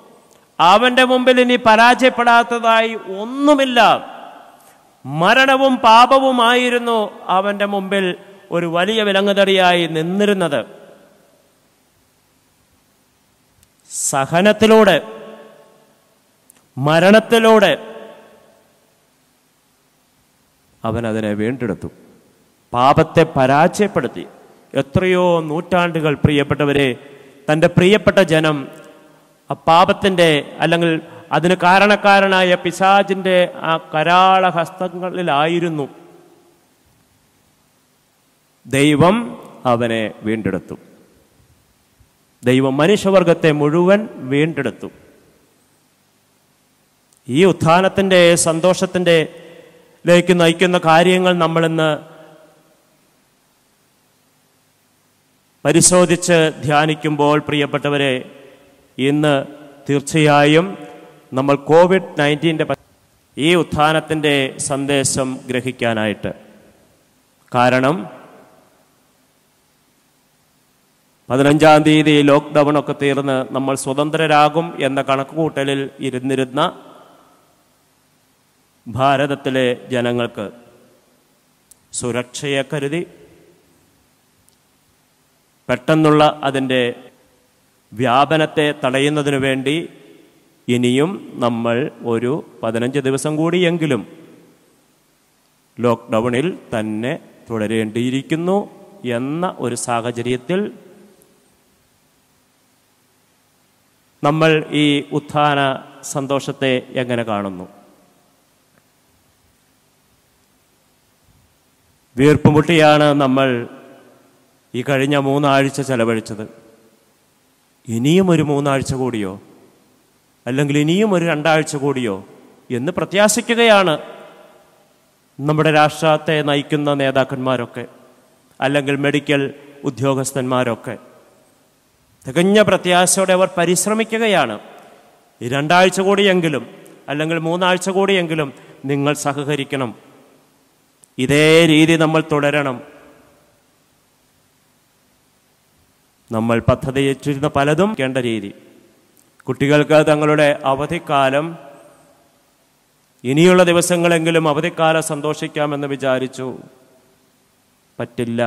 അവന്റെ മുമ്പിൽ ഇനി പരാജയപ്പെടാത്തതായി ഒന്നുമില്ല മരണവും പാപവുമായിരുന്നു അവന്റെ മുമ്പിൽ ഒരു വലിയ വിലങ്ങുതടിയായി നിന്നിരുന്നത് സഹനത്തിലൂടെ മരണത്തിലൂടെ അവൻ അതിനെ വീണ്ടെടുത്തു പാപത്തെ പരാജയപ്പെടുത്തി എത്രയോ നൂറ്റാണ്ടുകൾ പ്രിയപ്പെട്ടവരെ തൻ്റെ പ്രിയപ്പെട്ട ജനം ആ പാപത്തിൻ്റെ അല്ലെങ്കിൽ അതിന് കാരണക്കാരനായ പിശാജിൻ്റെ ആ കരാള ഹസ്തങ്ങളിലായിരുന്നു ദൈവം അവനെ വീണ്ടെടുത്തു ദൈവം മനുഷ്യവർഗത്തെ മുഴുവൻ വീണ്ടെടുത്തു ഈ ഉത്ഥാനത്തിൻ്റെ സന്തോഷത്തിൻ്റെ ലേക്ക് നയിക്കുന്ന കാര്യങ്ങൾ നമ്മളിന്ന് പരിശോധിച്ച് ധ്യാനിക്കുമ്പോൾ പ്രിയപ്പെട്ടവരെ ഇന്ന് തീർച്ചയായും നമ്മൾ കോവിഡ് നയൻറ്റീൻ്റെ ഈ ഉത്ഥാനത്തിൻ്റെ സന്ദേശം ഗ്രഹിക്കാനായിട്ട് കാരണം പതിനഞ്ചാം തീയതി ലോക്ക്ഡൗൺ ഒക്കെ തീർന്ന് നമ്മൾ സ്വതന്ത്രരാകും എന്ന കണക്കുകൂട്ടലിൽ ഇരുന്നിരുന്ന ഭാരതത്തിലെ ജനങ്ങൾക്ക് സുരക്ഷയെ കരുതി പെട്ടെന്നുള്ള അതിൻ്റെ വ്യാപനത്തെ തടയുന്നതിനു വേണ്ടി ഇനിയും നമ്മൾ ഒരു പതിനഞ്ച് ദിവസം കൂടിയെങ്കിലും ലോക്ക്ഡൗണിൽ തന്നെ തുടരേണ്ടിയിരിക്കുന്നു എന്ന ഒരു സാഹചര്യത്തിൽ നമ്മൾ ഈ ഉത്ഥാന സന്തോഷത്തെ എങ്ങനെ കാണുന്നു വീർപ്പുമുട്ടിയാണ് നമ്മൾ ഈ കഴിഞ്ഞ മൂന്നാഴ്ച ചെലവഴിച്ചത് ഇനിയും ഒരു മൂന്നാഴ്ച കൂടിയോ അല്ലെങ്കിൽ ഇനിയും ഒരു രണ്ടാഴ്ച കൂടിയോ എന്ന് പ്രത്യാശിക്കുകയാണ് നമ്മുടെ രാഷ്ട്രത്തെ നയിക്കുന്ന നേതാക്കന്മാരൊക്കെ അല്ലെങ്കിൽ മെഡിക്കൽ ഉദ്യോഗസ്ഥന്മാരൊക്കെ തികഞ്ഞ പ്രത്യാശയോടെ അവർ പരിശ്രമിക്കുകയാണ് ഈ രണ്ടാഴ്ച കൂടിയെങ്കിലും അല്ലെങ്കിൽ മൂന്നാഴ്ച കൂടിയെങ്കിലും നിങ്ങൾ സഹകരിക്കണം ഇതേ രീതി നമ്മൾ തുടരണം നമ്മൾ പദ്ധതിയിട്ടിരുന്ന പലതും കേണ്ട രീതി കുട്ടികൾക്ക് തങ്ങളുടെ അവധിക്കാലം ഇനിയുള്ള ദിവസങ്ങളെങ്കിലും അവധിക്കാലം സന്തോഷിക്കാമെന്ന് വിചാരിച്ചു പറ്റില്ല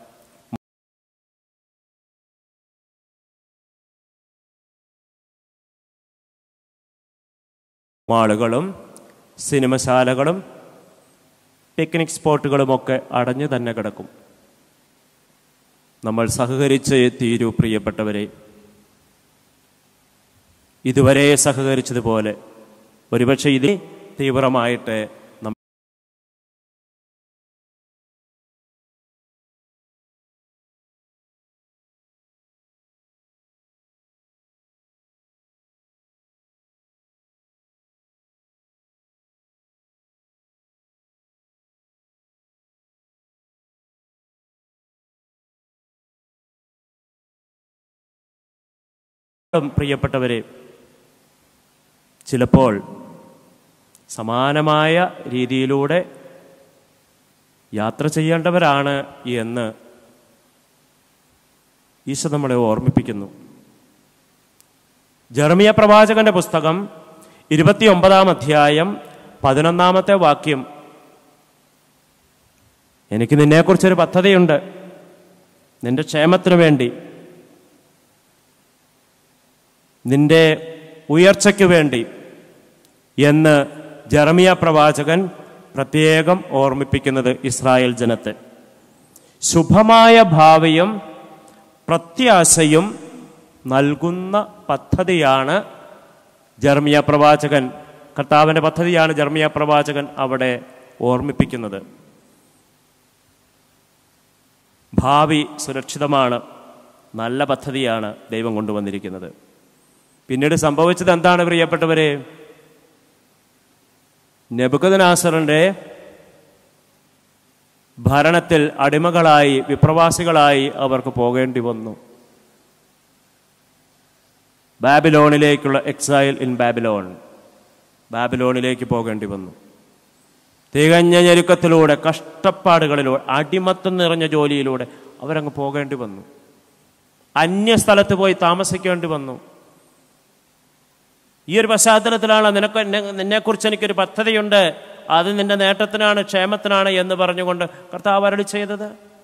മാളുകളും സിനിമശാലകളും പിക്നിക് സ്പോട്ടുകളുമൊക്കെ അടഞ്ഞു തന്നെ കിടക്കും നമ്മൾ സഹകരിച്ച് തീരൂ പ്രിയപ്പെട്ടവരെ ഇതുവരെ സഹകരിച്ചതുപോലെ ഒരുപക്ഷെ ഇത് തീവ്രമായിട്ട് നമ്മ പ്രിയപ്പെട്ടവരെ ചിലപ്പോൾ സമാനമായ രീതിയിലൂടെ യാത്ര ചെയ്യേണ്ടവരാണ് എന്ന് ഈശോ നമ്മളെ ഓർമ്മിപ്പിക്കുന്നു ജർമിയ പ്രവാചകന്റെ പുസ്തകം ഇരുപത്തിയൊമ്പതാം അധ്യായം പതിനൊന്നാമത്തെ വാക്യം എനിക്ക് നിന്നെക്കുറിച്ചൊരു പദ്ധതിയുണ്ട് നിന്റെ ക്ഷേമത്തിനു വേണ്ടി നിന്റെ ഉയർച്ചയ്ക്ക് വേണ്ടി എന്ന് ജർമിയ പ്രവാചകൻ പ്രത്യേകം ഓർമ്മിപ്പിക്കുന്നത് ഇസ്രായേൽ ജനത്തെ ശുഭമായ ഭാവിയും പ്രത്യാശയും നൽകുന്ന പദ്ധതിയാണ് ജർമിയ പ്രവാചകൻ കർത്താവിൻ്റെ പദ്ധതിയാണ് ജർമിയ പ്രവാചകൻ അവിടെ ഓർമ്മിപ്പിക്കുന്നത് ഭാവി സുരക്ഷിതമാണ് നല്ല പദ്ധതിയാണ് ദൈവം കൊണ്ടുവന്നിരിക്കുന്നത് പിന്നീട് സംഭവിച്ചത് എന്താണ് പ്രിയപ്പെട്ടവരെ നെബുക്കദനാസറിന്റെ ഭരണത്തിൽ അടിമകളായി വിപ്രവാസികളായി അവർക്ക് പോകേണ്ടി വന്നു ബാബിലോണിലേക്കുള്ള എക്സൈൽ ഇൻ ബാബിലോൺ ബാബിലോണിലേക്ക് പോകേണ്ടി വന്നു തികഞ്ഞ ഞെരുക്കത്തിലൂടെ കഷ്ടപ്പാടുകളിലൂടെ അടിമത്തം നിറഞ്ഞ ജോലിയിലൂടെ അവരങ്ങ് പോകേണ്ടി വന്നു അന്യസ്ഥലത്ത് പോയി താമസിക്കേണ്ടി വന്നു ഈ ഒരു പശ്ചാത്തലത്തിലാണ് നിനക്ക് എന്നെ- നിന്നെക്കുറിച്ച് എനിക്കൊരു പദ്ധതിയുണ്ട് അത് നിന്റെ നേട്ടത്തിനാണ് ക്ഷേമത്തിനാണ് എന്ന് പറഞ്ഞുകൊണ്ട് കർത്താവ് അരളി ചെയ്തത്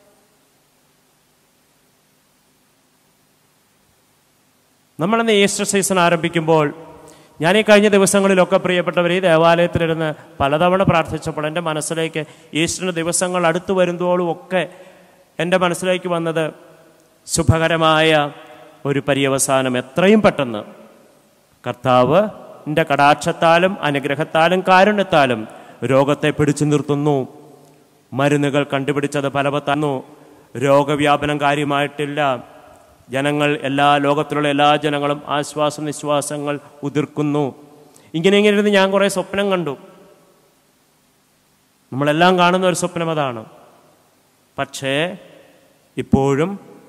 നമ്മളിന്ന് ഈസ്റ്റർ സീസൺ ആരംഭിക്കുമ്പോൾ ഞാൻ ഈ കഴിഞ്ഞ ദിവസങ്ങളിലൊക്കെ പ്രിയപ്പെട്ടവർ ഈ ദേവാലയത്തിലിരുന്ന് പലതവണ പ്രാർത്ഥിച്ചപ്പോൾ എൻ്റെ മനസ്സിലേക്ക് ഈസ്റ്ററിന് ദിവസങ്ങൾ അടുത്തു വരുന്തോളും ഒക്കെ എൻ്റെ മനസ്സിലേക്ക് വന്നത് ശുഭകരമായ ഒരു പര്യവസാനം എത്രയും പെട്ടെന്ന് കർത്താവ് ൻ്റെ കടാക്ഷത്താലും അനുഗ്രഹത്താലും കാരുണ്യത്താലും രോഗത്തെ പിടിച്ചു നിർത്തുന്നു മരുന്നുകൾ കണ്ടുപിടിച്ചത് ഫലവത്താന്നു രോഗവ്യാപനം കാര്യമായിട്ടില്ല ജനങ്ങൾ എല്ലാ ലോകത്തിലുള്ള എല്ലാ ജനങ്ങളും ആശ്വാസ നിശ്വാസങ്ങൾ ഉതിർക്കുന്നു ഇങ്ങനെ ഇങ്ങനെ ഇരുന്ന് ഞാൻ കുറേ സ്വപ്നം കണ്ടു നമ്മളെല്ലാം കാണുന്ന ഒരു സ്വപ്നം അതാണ് പക്ഷേ ഇപ്പോഴും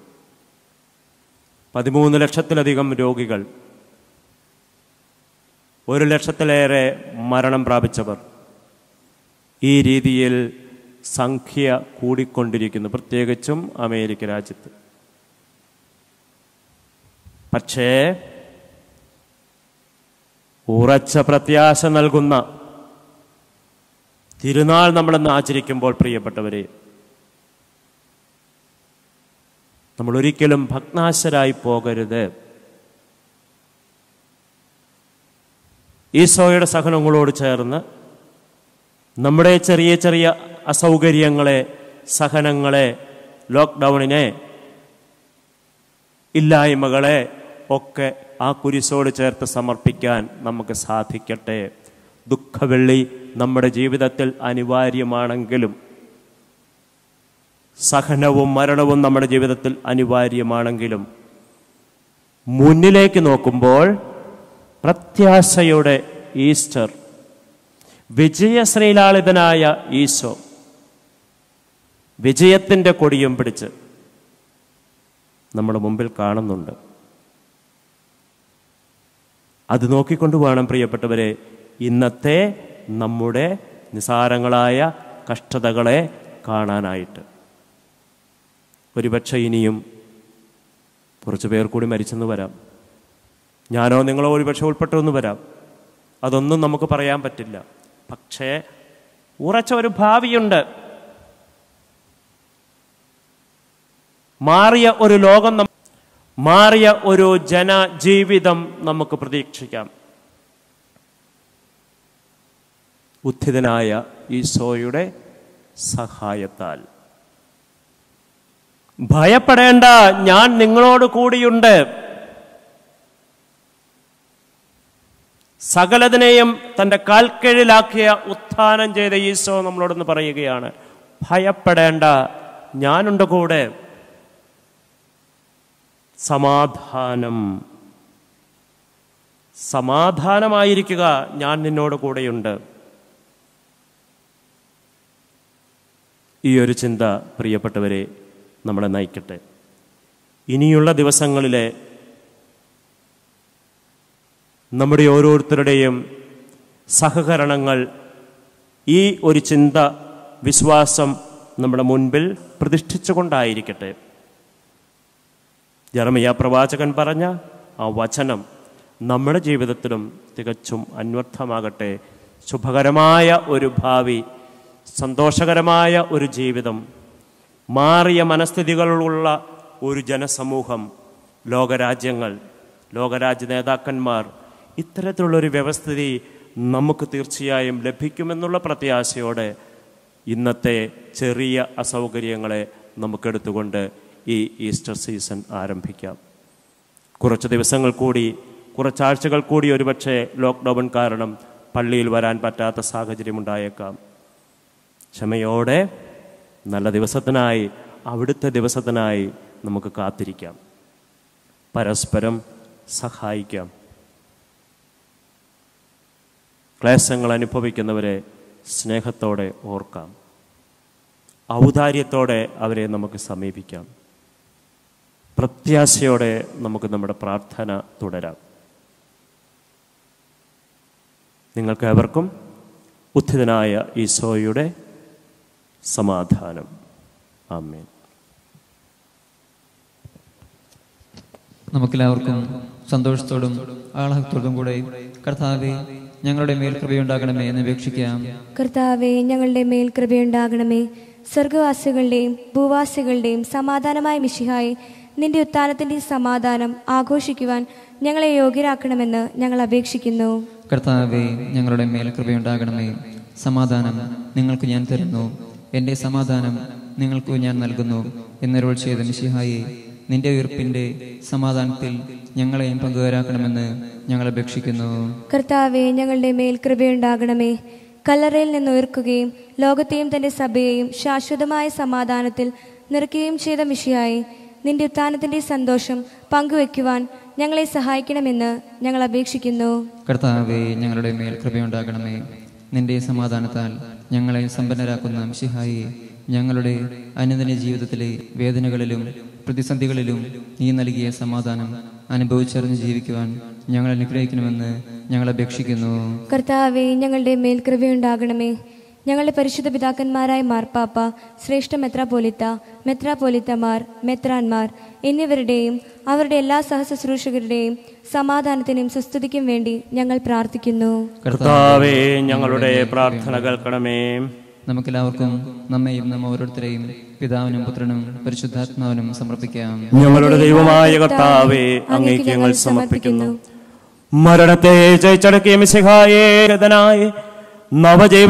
പതിമൂന്ന് ലക്ഷത്തിലധികം രോഗികൾ ഒരു ലക്ഷത്തിലേറെ മരണം പ്രാപിച്ചവർ ഈ രീതിയിൽ സംഖ്യ കൂടിക്കൊണ്ടിരിക്കുന്നു പ്രത്യേകിച്ചും അമേരിക്ക രാജ്യത്ത് പക്ഷേ ഉറച്ച പ്രത്യാശ നൽകുന്ന തിരുനാൾ നമ്മളിന്ന് ആചരിക്കുമ്പോൾ പ്രിയപ്പെട്ടവരെ നമ്മൾ ഒരിക്കലും ഭഗ്നാശരായി പോകരുത് ഈശോയുടെ സഹനങ്ങളോട് ചേർന്ന് നമ്മുടെ ചെറിയ ചെറിയ അസൗകര്യങ്ങളെ സഹനങ്ങളെ ലോക്ക്ഡൗണിനെ ഇല്ലായ്മകളെ ഒക്കെ ആ കുരിശോട് ചേർത്ത് സമർപ്പിക്കാൻ നമുക്ക് സാധിക്കട്ടെ ദുഃഖവെള്ളി നമ്മുടെ ജീവിതത്തിൽ അനിവാര്യമാണെങ്കിലും സഹനവും മരണവും നമ്മുടെ ജീവിതത്തിൽ അനിവാര്യമാണെങ്കിലും മുന്നിലേക്ക് നോക്കുമ്പോൾ പ്രത്യാശയുടെ ഈസ്റ്റർ വിജയശ്രീലാളിതനായ ഈശോ വിജയത്തിൻ്റെ കൊടിയും പിടിച്ച് നമ്മുടെ മുമ്പിൽ കാണുന്നുണ്ട് അത് നോക്കിക്കൊണ്ട് വേണം പ്രിയപ്പെട്ടവരെ ഇന്നത്തെ നമ്മുടെ നിസാരങ്ങളായ കഷ്ടതകളെ കാണാനായിട്ട് ഒരുപക്ഷെ ഇനിയും കുറച്ചു പേർ കൂടി മരിച്ചെന്ന് വരാം ഞാനോ നിങ്ങളോ ഒരുപക്ഷെ ഉൾപ്പെട്ടൊന്നു വരാം അതൊന്നും നമുക്ക് പറയാൻ പറ്റില്ല പക്ഷേ ഉറച്ച ഒരു ഭാവിയുണ്ട് മാറിയ ഒരു ലോകം നം- മാറിയ ഒരു ജനജീവിതം നമുക്ക് പ്രതീക്ഷിക്കാം ഉത്ഥിതനായ ഈശോയുടെ സഹായത്താൽ ഭയപ്പെടേണ്ട ഞാൻ നിങ്ങളോട് കൂടിയുണ്ട് സകലതിനെയും തൻ്റെ കാൽക്കീഴിലാക്കിയ ഉത്ഥാനം ചെയ്ത ഈശോ നമ്മളോടൊന്ന് പറയുകയാണ് ഭയപ്പെടേണ്ട ഞാനുണ്ട് കൂടെ സമാധാനം സമാധാനമായിരിക്കുക ഞാൻ നിന്നോട് കൂടെയുണ്ട് ഈ ഒരു ചിന്ത പ്രിയപ്പെട്ടവരെ നമ്മളെ നയിക്കട്ടെ ഇനിയുള്ള ദിവസങ്ങളിലെ നമ്മുടെ ഓരോരുത്തരുടെയും സഹകരണങ്ങൾ ഈ ഒരു ചിന്ത വിശ്വാസം നമ്മുടെ മുൻപിൽ പ്രതിഷ്ഠിച്ചുകൊണ്ടായിരിക്കട്ടെ ജർമ്മയ പ്രവാചകൻ പറഞ്ഞ ആ വചനം നമ്മുടെ ജീവിതത്തിലും തികച്ചും അന്വർത്ഥമാകട്ടെ ശുഭകരമായ ഒരു ഭാവി സന്തോഷകരമായ ഒരു ജീവിതം മാറിയ മനസ്ഥിതികളുള്ള ഒരു ജനസമൂഹം ലോകരാജ്യങ്ങൾ ലോകരാജ്യ നേതാക്കന്മാർ ഇത്തരത്തിലുള്ളൊരു വ്യവസ്ഥിതി നമുക്ക് തീർച്ചയായും ലഭിക്കുമെന്നുള്ള പ്രത്യാശയോടെ ഇന്നത്തെ ചെറിയ അസൗകര്യങ്ങളെ നമുക്കെടുത്തുകൊണ്ട് ഈ ഈസ്റ്റർ സീസൺ ആരംഭിക്കാം കുറച്ച് ദിവസങ്ങൾ കൂടി കുറച്ചാഴ്ചകൾ കൂടി ഒരുപക്ഷെ ലോക്ക്ഡൗൺ കാരണം പള്ളിയിൽ വരാൻ പറ്റാത്ത സാഹചര്യമുണ്ടായേക്കാം ക്ഷമയോടെ നല്ല ദിവസത്തിനായി അവിടുത്തെ ദിവസത്തിനായി നമുക്ക് കാത്തിരിക്കാം പരസ്പരം സഹായിക്കാം ക്ലേശങ്ങൾ അനുഭവിക്കുന്നവരെ സ്നേഹത്തോടെ ഓർക്കാം ഔദാര്യത്തോടെ അവരെ നമുക്ക് സമീപിക്കാം പ്രത്യാശയോടെ നമുക്ക് നമ്മുടെ പ്രാർത്ഥന തുടരാം നിങ്ങൾക്ക് ഏവർക്കും ഉത്ഥിതനായ ഈശോയുടെ സമാധാനം ആമേൻ നമുക്കെല്ലാവർക്കും സന്തോഷത്തോടും ആഹ്ലാദത്തോടും കൂടെ കർത്താവെ ഞങ്ങളുടെ മേൽ കൃപയുണ്ടാകണമേ എന്ന് അപേക്ഷിക്കാം കർത്താവെ ഞങ്ങളുടെ മേൽ കൃപയുണ്ടാകണമേ സ്വർഗവാസികളുടെയും ഭൂവാസികളുടെയും സമാധാനമായ മിശിഹായി നിന്റെ ഉത്ഥാനത്തിന്റെ സമാധാനം ആഘോഷിക്കുവാൻ ഞങ്ങളെ യോഗ്യരാക്കണമെന്ന് ഞങ്ങൾ അപേക്ഷിക്കുന്നു കർത്താവെ ഞങ്ങളുടെ മേൽ കൃപയുണ്ടാകണമേ സമാധാനം നിങ്ങൾക്ക് ഞാൻ തരുന്നു എൻ്റെ സമാധാനം നിങ്ങൾക്ക് ഞാൻ നൽകുന്നു എന്നരുൾ ചെയ്ത മിശിഹായെ നിന്റെ ഉയർപ്പിന്റെ സമാധാനത്തിൽ ഞങ്ങളെയും പങ്കുകാരാക്കണമെന്ന് ഞങ്ങൾ അപേക്ഷിക്കുന്നു കർത്താവെ ഞങ്ങളുടെ മേൽ കൃപയുണ്ടാകണമേ കല്ലറയിൽ നിന്ന് ഉയർക്കുകയും ലോകത്തെയും തന്റെ സഭയെയും ശാശ്വതമായ സമാധാനത്തിൽ നിറയ്ക്കുകയും ചെയ്ത മിഷിയായി നിന്റെ ഉത്ഥാനത്തിന്റെ സന്തോഷം പങ്കുവെക്കുവാൻ ഞങ്ങളെ സഹായിക്കണമെന്ന് ഞങ്ങൾ അപേക്ഷിക്കുന്നു കർത്താവെ ഞങ്ങളുടെ മേൽ കൃപയുണ്ടാകണമേ നിന്റെ സമാധാനത്താൽ ഞങ്ങളെ സമ്പന്നരാക്കുന്ന മിശിഹായി ഞങ്ങളുടെ അനുദിന ജീവിതത്തിലെ വേദനകളിലും പ്രതിസന്ധികളിലും നീ നൽകിയ സമാധാനം അനുഭവിച്ചറിഞ്ഞ് ജീവിക്കുവാൻ ഞങ്ങൾ അനുഗ്രഹിക്കണമെന്ന് ഞങ്ങൾ അപേക്ഷിക്കുന്നു കർത്താവെ ഞങ്ങളുടെ മേൽ കൃപയുണ്ടാകണമേ ഞങ്ങളുടെ പരിശുദ്ധ പിതാക്കന്മാരായ മാർപ്പാപ്പ ശ്രേഷ്ഠ മെത്രാപോലിത്ത മെത്രാപോലിത്തമാർ മെത്രാന്മാർ എന്നിവരുടെയും അവരുടെ എല്ലാ സഹശുശ്രൂഷകരുടെയും സമാധാനത്തിനും സുസ്തുതിക്കും വേണ്ടി ഞങ്ങൾ പ്രാർത്ഥിക്കുന്നു കർത്താവേ ഞങ്ങളുടെ പ്രാർത്ഥന കേൾക്കണമേ നമുക്കെല്ലാവർക്കും നമ്മയും നമ്മ ഓരോരുത്തരെയും പിതാവിനും പുത്രനും പരിശുദ്ധാത്മാവിനും സമർപ്പിക്കാം ഞങ്ങളുടെ ദൈവമായ കർത്താവേ അങ്ങേക്ക് ഞങ്ങൾ സമർപ്പിക്കുന്നു മരണത്തെ ജയിച്ചടക്കിയ മിശിഹായേ നവജൈവ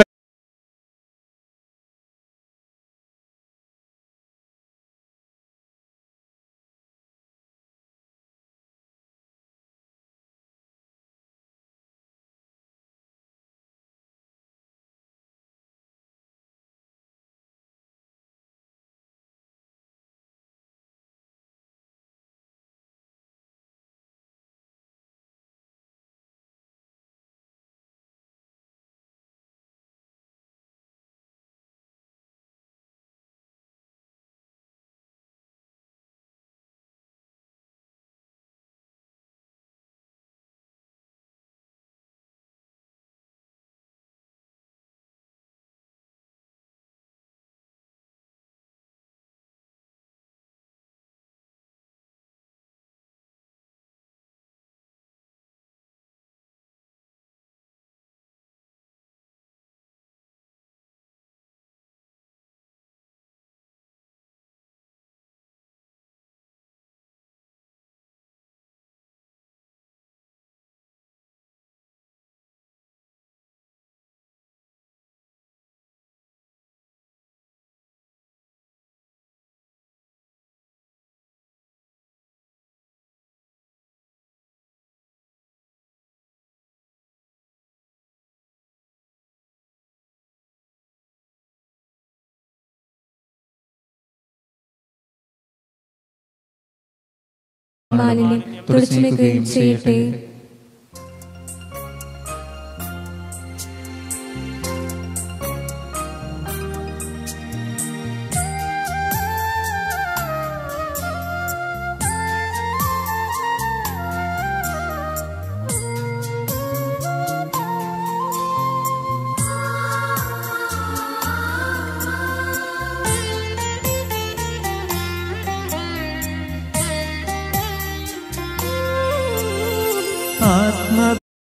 മാലിന്യം തുടച്ചു നീക്കുകയും ചെയ്യട്ടെ ആത്മ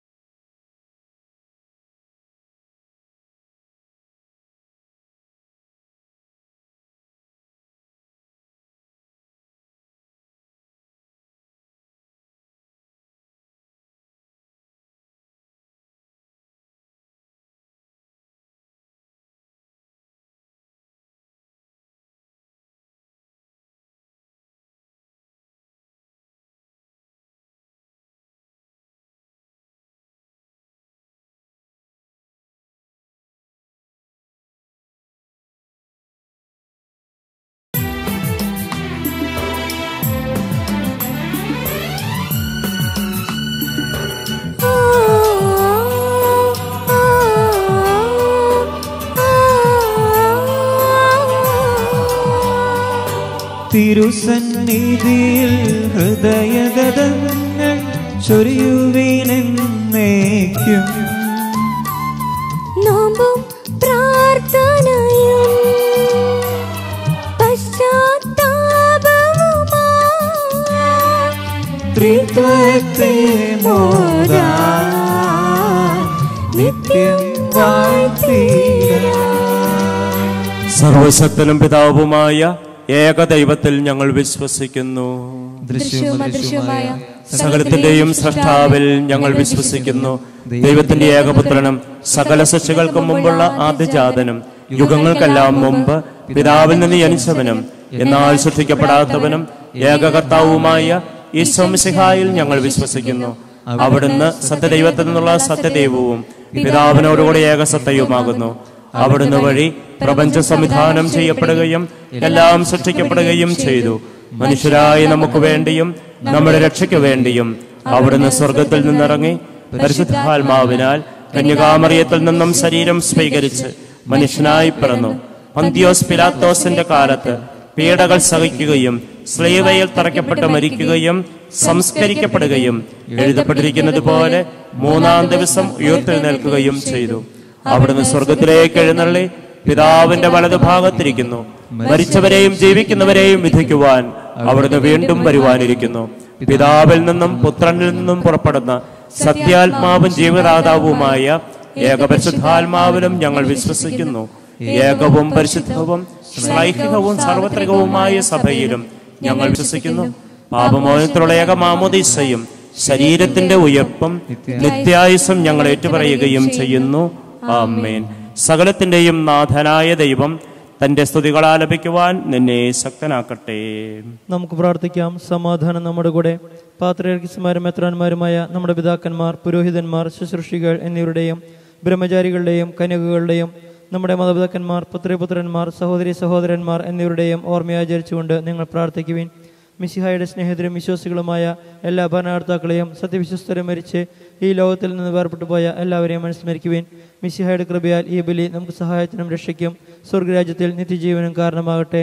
തിരുസന്നിധിയിൽ ഹൃദയഗതങ്ങൾ ചൊരിയുവിനെന്നേക്കും നോമ്പും പ്രാർത്ഥനയും പശ്ചാത്താപവുമായി ത്രിത്വത്തെ മോദാ നിത്യം വാഴ്ത്തിടാം സർവശക്തനും പിതാവുമായ ഏകദൈവത്തിൽ ഞങ്ങൾ വിശ്വസിക്കുന്നു ദൃശ്യവും അദൃശ്യവുമായ സകലത്തിന്റെയും സൃഷ്ടാവിൽ ഞങ്ങൾ വിശ്വസിക്കുന്നു ദൈവത്തിന്റെ ഏകപുത്രനും സകല സൃഷ്ടികൾക്കും മുമ്പുള്ള ആദ്യജാതനും യുഗങ്ങൾക്കെല്ലാം മുമ്പ് പിതാവിൽ നിന്ന് ജനിച്ചവനും എന്നാൽ സൃഷ്ടിക്കപ്പെടാത്തവനും ഏകകർത്താവുമായ ഈശ്വമിസിഹായിൽ ഞങ്ങൾ വിശ്വസിക്കുന്നു അവിടുന്ന് സത്യദൈവത്തിൽ നിന്നുള്ള സത്യദൈവവും പിതാവിനോടുകൂടി ഏകസത്തയുമാകുന്നു അവിടുന്ന് വഴി പ്രപഞ്ച സംവിധാനം ചെയ്യപ്പെടുകയും എല്ലാം സൃഷ്ടിക്കപ്പെടുകയും ചെയ്തു മനുഷ്യരായ നമുക്ക് വേണ്ടിയും നമ്മുടെ രക്ഷയ്ക്ക് വേണ്ടിയും അവിടുന്ന് സ്വർഗത്തിൽ നിന്നിറങ്ങി പരിശുദ്ധാത്മാവിനാൽ കന്യകാമറിയത്തിൽ നിന്നും ശരീരം സ്വീകരിച്ച് മനുഷ്യനായി പിറന്നു പന്തിയോസ് പിലാത്തോസിന്റെ കാലത്ത് പീഡകൾ സഹിക്കുകയും സ്ലീവയിൽ തറയ്ക്കപ്പെട്ട് മരിക്കുകയും സംസ്കരിക്കപ്പെടുകയും എഴുതപ്പെട്ടിരിക്കുന്നത് പോലെ മൂന്നാം ദിവസം ഉയർത്തെഴുന്നേൽക്കുകയും ചെയ്തു അവിടുന്ന് സ്വർഗത്തിലേക്ക് എഴുന്നള്ളി പിതാവിന്റെ വലതുഭാഗത്തിരിക്കുന്നു മരിച്ചവരെയും ജീവിക്കുന്നവരെയും വിധിക്കുവാൻ അവിടുന്ന് വീണ്ടും വരുവാനിരിക്കുന്നു പിതാവിൽ നിന്നും പുത്രനിൽ നിന്നും പുറപ്പെടുന്ന സത്യാത്മാവും ജീവദാതാവുമായ ഏകപരിശുദ്ധാത്മാവിലും ഞങ്ങൾ വിശ്വസിക്കുന്നു ഏകവും പരിശുദ്ധവും ശ്ലൈഹികവും സാർവത്രികവുമായ സഭയിലും ഞങ്ങൾ വിശ്വസിക്കുന്നു പാപമോചനത്തിലുള്ള ഏക മാമോദീസയും ശരീരത്തിന്റെ ഉയർപ്പും നിത്യായുസം ഞങ്ങൾ ഏറ്റുപറയുകയും ചെയ്യുന്നു ആമേൻ സകലത്തിന്റെയും നാഥനായ ദൈവം തന്റെ സ്തുതികൾ ആലപിക്കുവാൻ നിന്നെ ശക്തനാക്കട്ടെ നമുക്ക് പ്രാർത്ഥിക്കാം സമാധാനം നമ്മുടെ കൂടെ പാത്രമാരും മെത്രാന്മാരുമായ നമ്മുടെ പിതാക്കന്മാർ പുരോഹിതന്മാർ ശുശ്രൂഷികൾ എന്നിവരുടെയും ബ്രഹ്മചാരികളുടെയും കന്യകകളുടെയും നമ്മുടെ മാതാപിതാക്കന്മാർ പുത്രപുത്രന്മാർ സഹോദരി സഹോദരന്മാർ എന്നിവരുടെയും ഓർമ്മയാചരിച്ചുകൊണ്ട് നിങ്ങൾ പ്രാർത്ഥിക്കുവിൻ മിശിഹായുടെ സ്നേഹിതരും വിശ്വാസികളുമായ എല്ലാ ഭരണകർത്താക്കളെയും സത്യവിശ്വസ്തരെ മരിച്ച് ഈ ലോകത്തിൽ നിന്ന് വേർപെട്ടു പോയ എല്ലാവരെയും അനുസ്മരിക്കുവിൻ മിശിഹായുടെ കൃപയാൽ ഈ ബലി നമുക്ക് സഹായത്തിനും രക്ഷയ്ക്കും സ്വർഗരാജ്യത്തിൽ നിത്യജീവനും കാരണമാകട്ടെ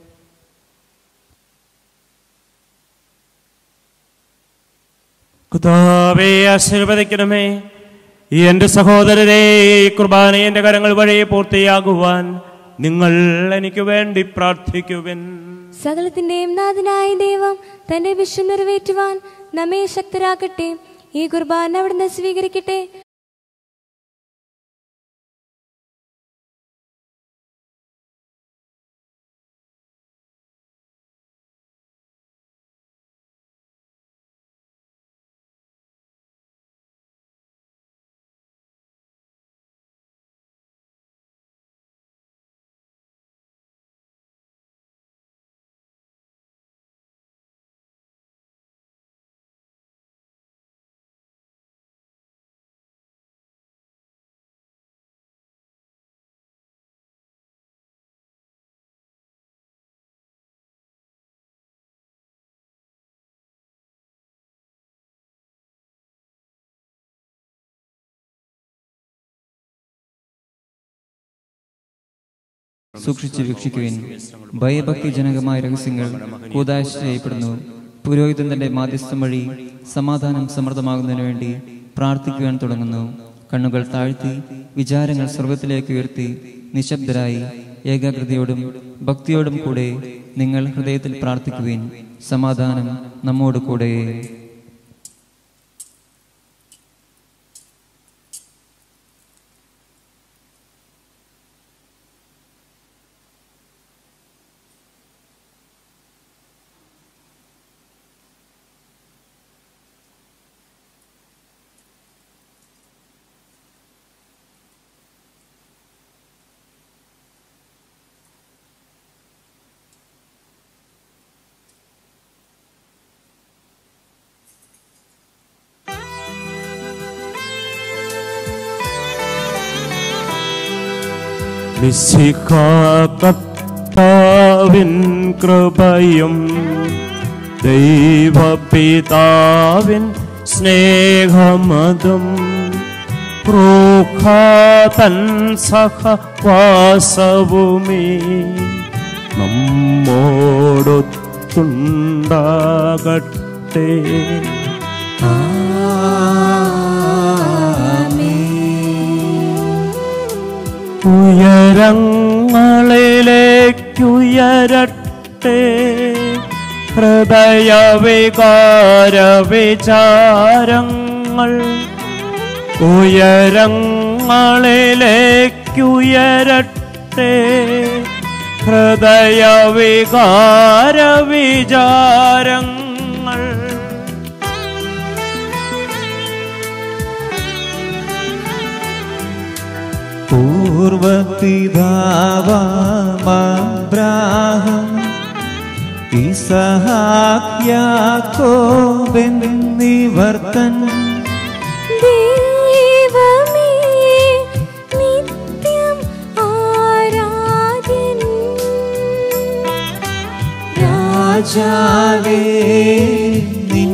കുതാവേ ആശീർവദിക്കണമേ ഈ എന്റെ സഹോദരരെ ഈ കുർബാന എന്റെ കരങ്ങൾ വഴി പൂർത്തിയാകുവാൻ നിങ്ങൾ എനിക്ക് വേണ്ടി പ്രാർത്ഥിക്കുവിൻ സകലത്തിന്റെയും നാഥനായ ദൈവം തന്റെ വിശ്വം നിറവേറ്റുവാൻ നമ്മെ ശക്തരാക്കട്ടെ ഈ കുർബാന അവിടുന്ന് സ്വീകരിക്കട്ടെ സൂക്ഷിച്ചു വീക്ഷിക്കുവിൻ ഭയഭക്തിജനകമായ രഹസ്യങ്ങൾ കൂതാശ ചെയ്യപ്പെടുന്നു പുരോഹിതൻ തന്റെ മാധ്യസ്ഥം വഴി സമാധാനം സമൃദ്ധമാകുന്നതിനു വേണ്ടി പ്രാർത്ഥിക്കുവാൻ തുടങ്ങുന്നു കണ്ണുകൾ താഴ്ത്തി വിചാരങ്ങൾ സ്വർഗത്തിലേക്ക് ഉയർത്തി നിശബ്ദരായി ഏകാഗ്രതയോടും ഭക്തിയോടും കൂടെ നിങ്ങൾ ഹൃദയത്തിൽ പ്രാർത്ഥിക്കുവിൻ സമാധാനം നമ്മോട് കൂടെ കർത്താവിൻ കൃപയും ദൈവപിതാവിൻ സ്നേഹമതും ക്രൂഖാതൻ സഹവാസവുമേ നമ്മോടൊത്തുണ്ടാകട്ടെ ഉയരങ്ങളിലേക്കുയരട്ടെ ഹൃദയവികാര വിചാരങ്ങൾ ഉയരങ്ങളിലേക്കുയരട്ടെ ഹൃദയവികാര വിചാരങ്ങൾ പൂർവപിതാവാമബ്രാഹം ഇസഹാക്യാക്കോബെന്നിവർത്തൻ ദൈവമേ നിത്യം ആരാധ്യൻ രാജാവേ നിൻ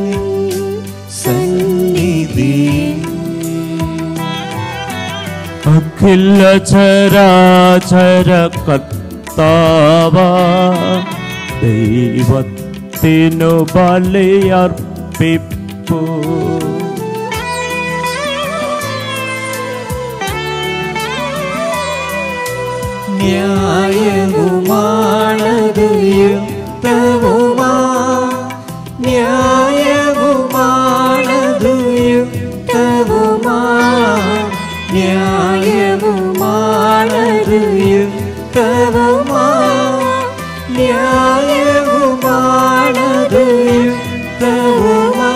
സന്നിധി അഖില ചരാചര കർത്താവ ദൈവത്തിനു ബലിയർപ്പിപ്പു ന്യായവുമാണത് യുക്തവുമാ ന്യായവുമാണത് യുക്തവുമാ ന്യായവുമാണത് യുക്തവുമാ ന്യായവുമാണത് യുക്തവുമാ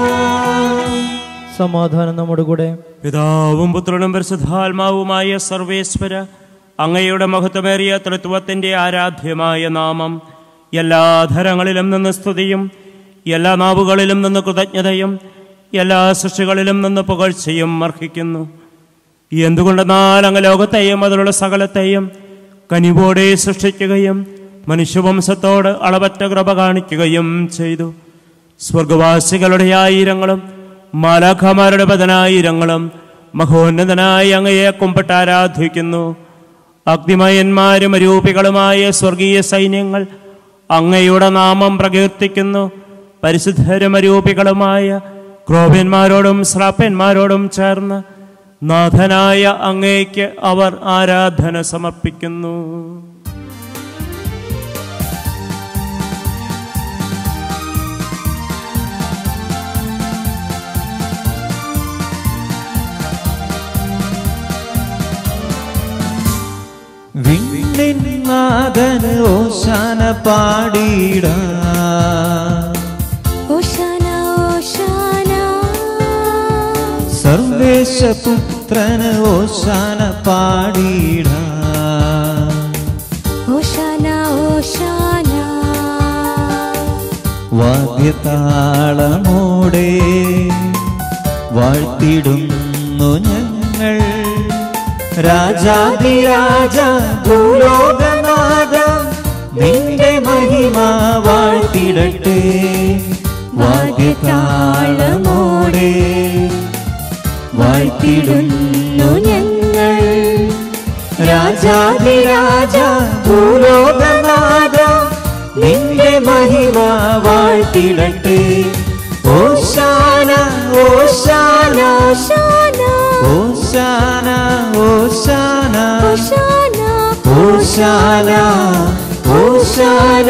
സമാധാനം നമ്മുടെ കൂടെ പിതാവും പുത്രനും പരിശുദ്ധാത്മാവുമായ സർവേശ്വര അങ്ങയുടെ മഹത്വമേറിയ തൃത്വത്തിന്റെ ആരാധ്യമായ നാമം എല്ലാ ധരങ്ങളിലും നിന്ന് സ്തുതിയും എല്ലാ നാവുകളിലും നിന്ന് കൃതജ്ഞതയും എല്ലാ സൃഷ്ടികളിലും നിന്ന് പുകഴ്ചയും അർഹിക്കുന്നു എന്തുകൊണ്ടെന്നാൽ അങ്ങ് ലോകത്തെയും അതിലുള്ള സകലത്തെയും കനിവോടെ സൃഷ്ടിക്കുകയും മനുഷ്യവംശത്തോട് അളവറ്റ കൃപ കാണിക്കുകയും ചെയ്തു സ്വർഗവാസികളുടെ ആയിരങ്ങളും മാലാഖമാരുടെ പതിനായിരങ്ങളും മഹോന്നതനായി അങ്ങയെ കുമ്പിട്ട് ആരാധിക്കുന്നു അഗ്നിമയന്മാരും അരൂപികളുമായ സ്വർഗീയ സൈന്യങ്ങൾ അങ്ങയുടെ നാമം പ്രകീർത്തിക്കുന്നു പരിശുദ്ധരും അരൂപികളുമായ ക്രോഭ്യന്മാരോടും ശ്രാപ്യന്മാരോടും ചേർന്ന് നാഥനായ അങ്ങേക്ക് അവർ ആരാധന സമർപ്പിക്കുന്നു വിണ്ണിൻ നാഥന് ഓശാന പാടിട ഓശാന ഓശാന സർവേശപുത്രന് ഓശാന പാടിട ഓശാന ഓശാന വാദ്യതാളമോടെ വാഴ്ത്തിടുന്നു ഞങ്ങൾ രാജാതിരാജ ഭൂലോകനാഥ നിന്റെ മഹിമ വാഴ്ത്തിടട്ടെ വാദ്യതാളമോടെ വാഴ്ത്തിടുന്നു ഞങ്ങൾ രാജ രാജാതിരാജ ഭൂലോകനാഥ നിന്റെ മഹിമ വാഴ്ത്തിടട്ടെ ഓശാന ഓശാന ഓശാന ഓശാന ഓശാന ഓശാന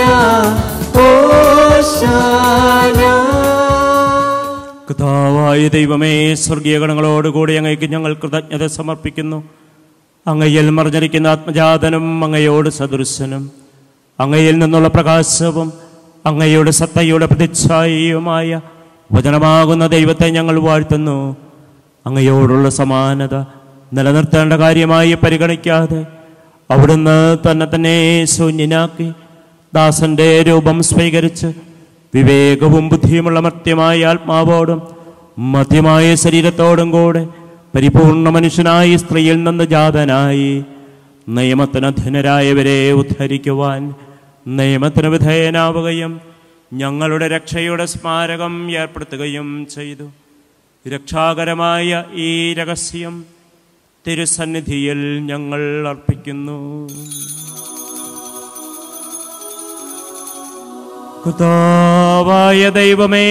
ഓശാന കഥാവായ ദൈവമേ സ്വർഗീയ ഗണങ്ങളോടുകൂടി അങ്ങയ്ക്ക് ഞങ്ങൾ കൃതജ്ഞത സമർപ്പിക്കുന്നു അങ്ങയിൽ മറിഞ്ഞിരിക്കുന്ന ആത്മജാതനും അങ്ങയോട് സദൃശനും അങ്ങയിൽ നിന്നുള്ള പ്രകാശവും അങ്ങയുടെ സത്തയുടെ പ്രതിച്ഛായയുമായ വചനമാകുന്ന ദൈവത്തെ ഞങ്ങൾ വാഴ്ത്തുന്നു അങ്ങയോടുള്ള സമാനത നിലനിർത്തേണ്ട കാര്യമായി പരിഗണിക്കാതെ അവിടുന്ന് തന്നെ തന്നെ ശൂന്യനാക്കി ദാസന്റെ രൂപം സ്വീകരിച്ച് വിവേകവും ബുദ്ധിയുമുള്ള മർത്യമായ ആത്മാവോടും മധ്യമായ ശരീരത്തോടും കൂടെ പരിപൂർണ മനുഷ്യനായി സ്ത്രീയിൽ നിന്ന് ജാതനായി നിയമത്തിന് അധീനരായവരെ ഉദ്ധരിക്കുവാൻ നിയമത്തിന് വിധേയനാവുകയും ഞങ്ങളുടെ രക്ഷയുടെ സ്മാരകം ഏർപ്പെടുത്തുകയും ചെയ്തു രക്ഷാകരമായ ഈ രഹസ്യം തിരുസന്നിധിയിൽ ഞങ്ങൾ അർപ്പിക്കുന്നു കർത്താവായ ദൈവമേ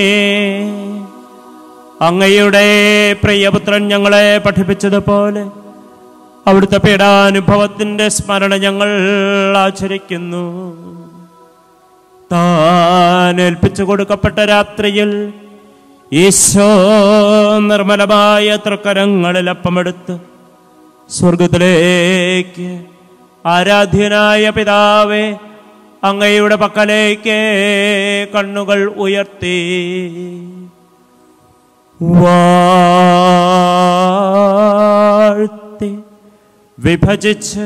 അങ്ങയുടെ പ്രിയപുത്രൻ ഞങ്ങളെ പഠിപ്പിച്ചതുപോലെ അവിടുത്തെ പീഡാനുഭവത്തിന്റെ സ്മരണ ഞങ്ങൾ ആചരിക്കുന്നു താൻ ഏൽപ്പിച്ചു കൊടുക്കപ്പെട്ട രാത്രിയിൽ ഈശോ നിർമ്മലമായ തൃക്കരങ്ങളിൽ അപ്പമെടുത്ത് സ്വർഗത്തിലേക്ക് ആരാധ്യനായ പിതാവേ അങ്ങയുടെ പക്കലേക്ക് കണ്ണുകൾ ഉയർത്തി വാഴ്ത്തി വിഭജിച്ച്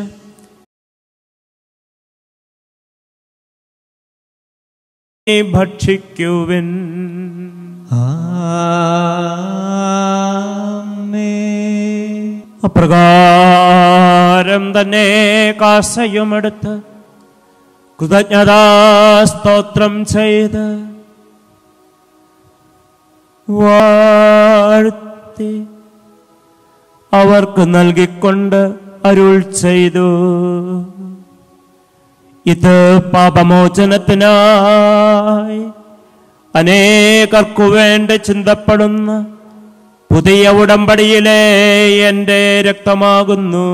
ഭക്ഷിക്കുവിൻ ആമേൻ അപ്രകാരം തന്നെ കാസയുമെടുത്ത് കൃതജ്ഞതാസ്തോത്രം ചെയ്ത് വാഴ്ത്തി അവർക്ക് നൽകിക്കൊണ്ട് അരുൾ ചെയ്തു ഇത് പാപമോചനത്തിനായി അനേകർക്കു വേണ്ടി ചിന്തപ്പെടുന്ന പുതിയ ഉടമ്പടിയിലെ എൻ്റെ രക്തമാകുന്നു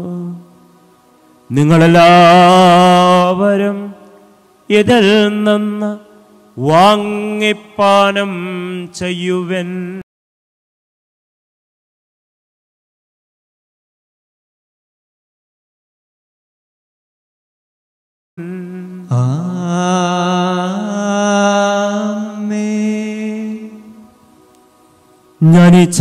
നിങ്ങളെല്ലാവരും ഇതിൽ നിന്ന് വാങ്ങിപ്പാനം ചെയ്യുവൻ ആമേൻ ഞാൻ ഈ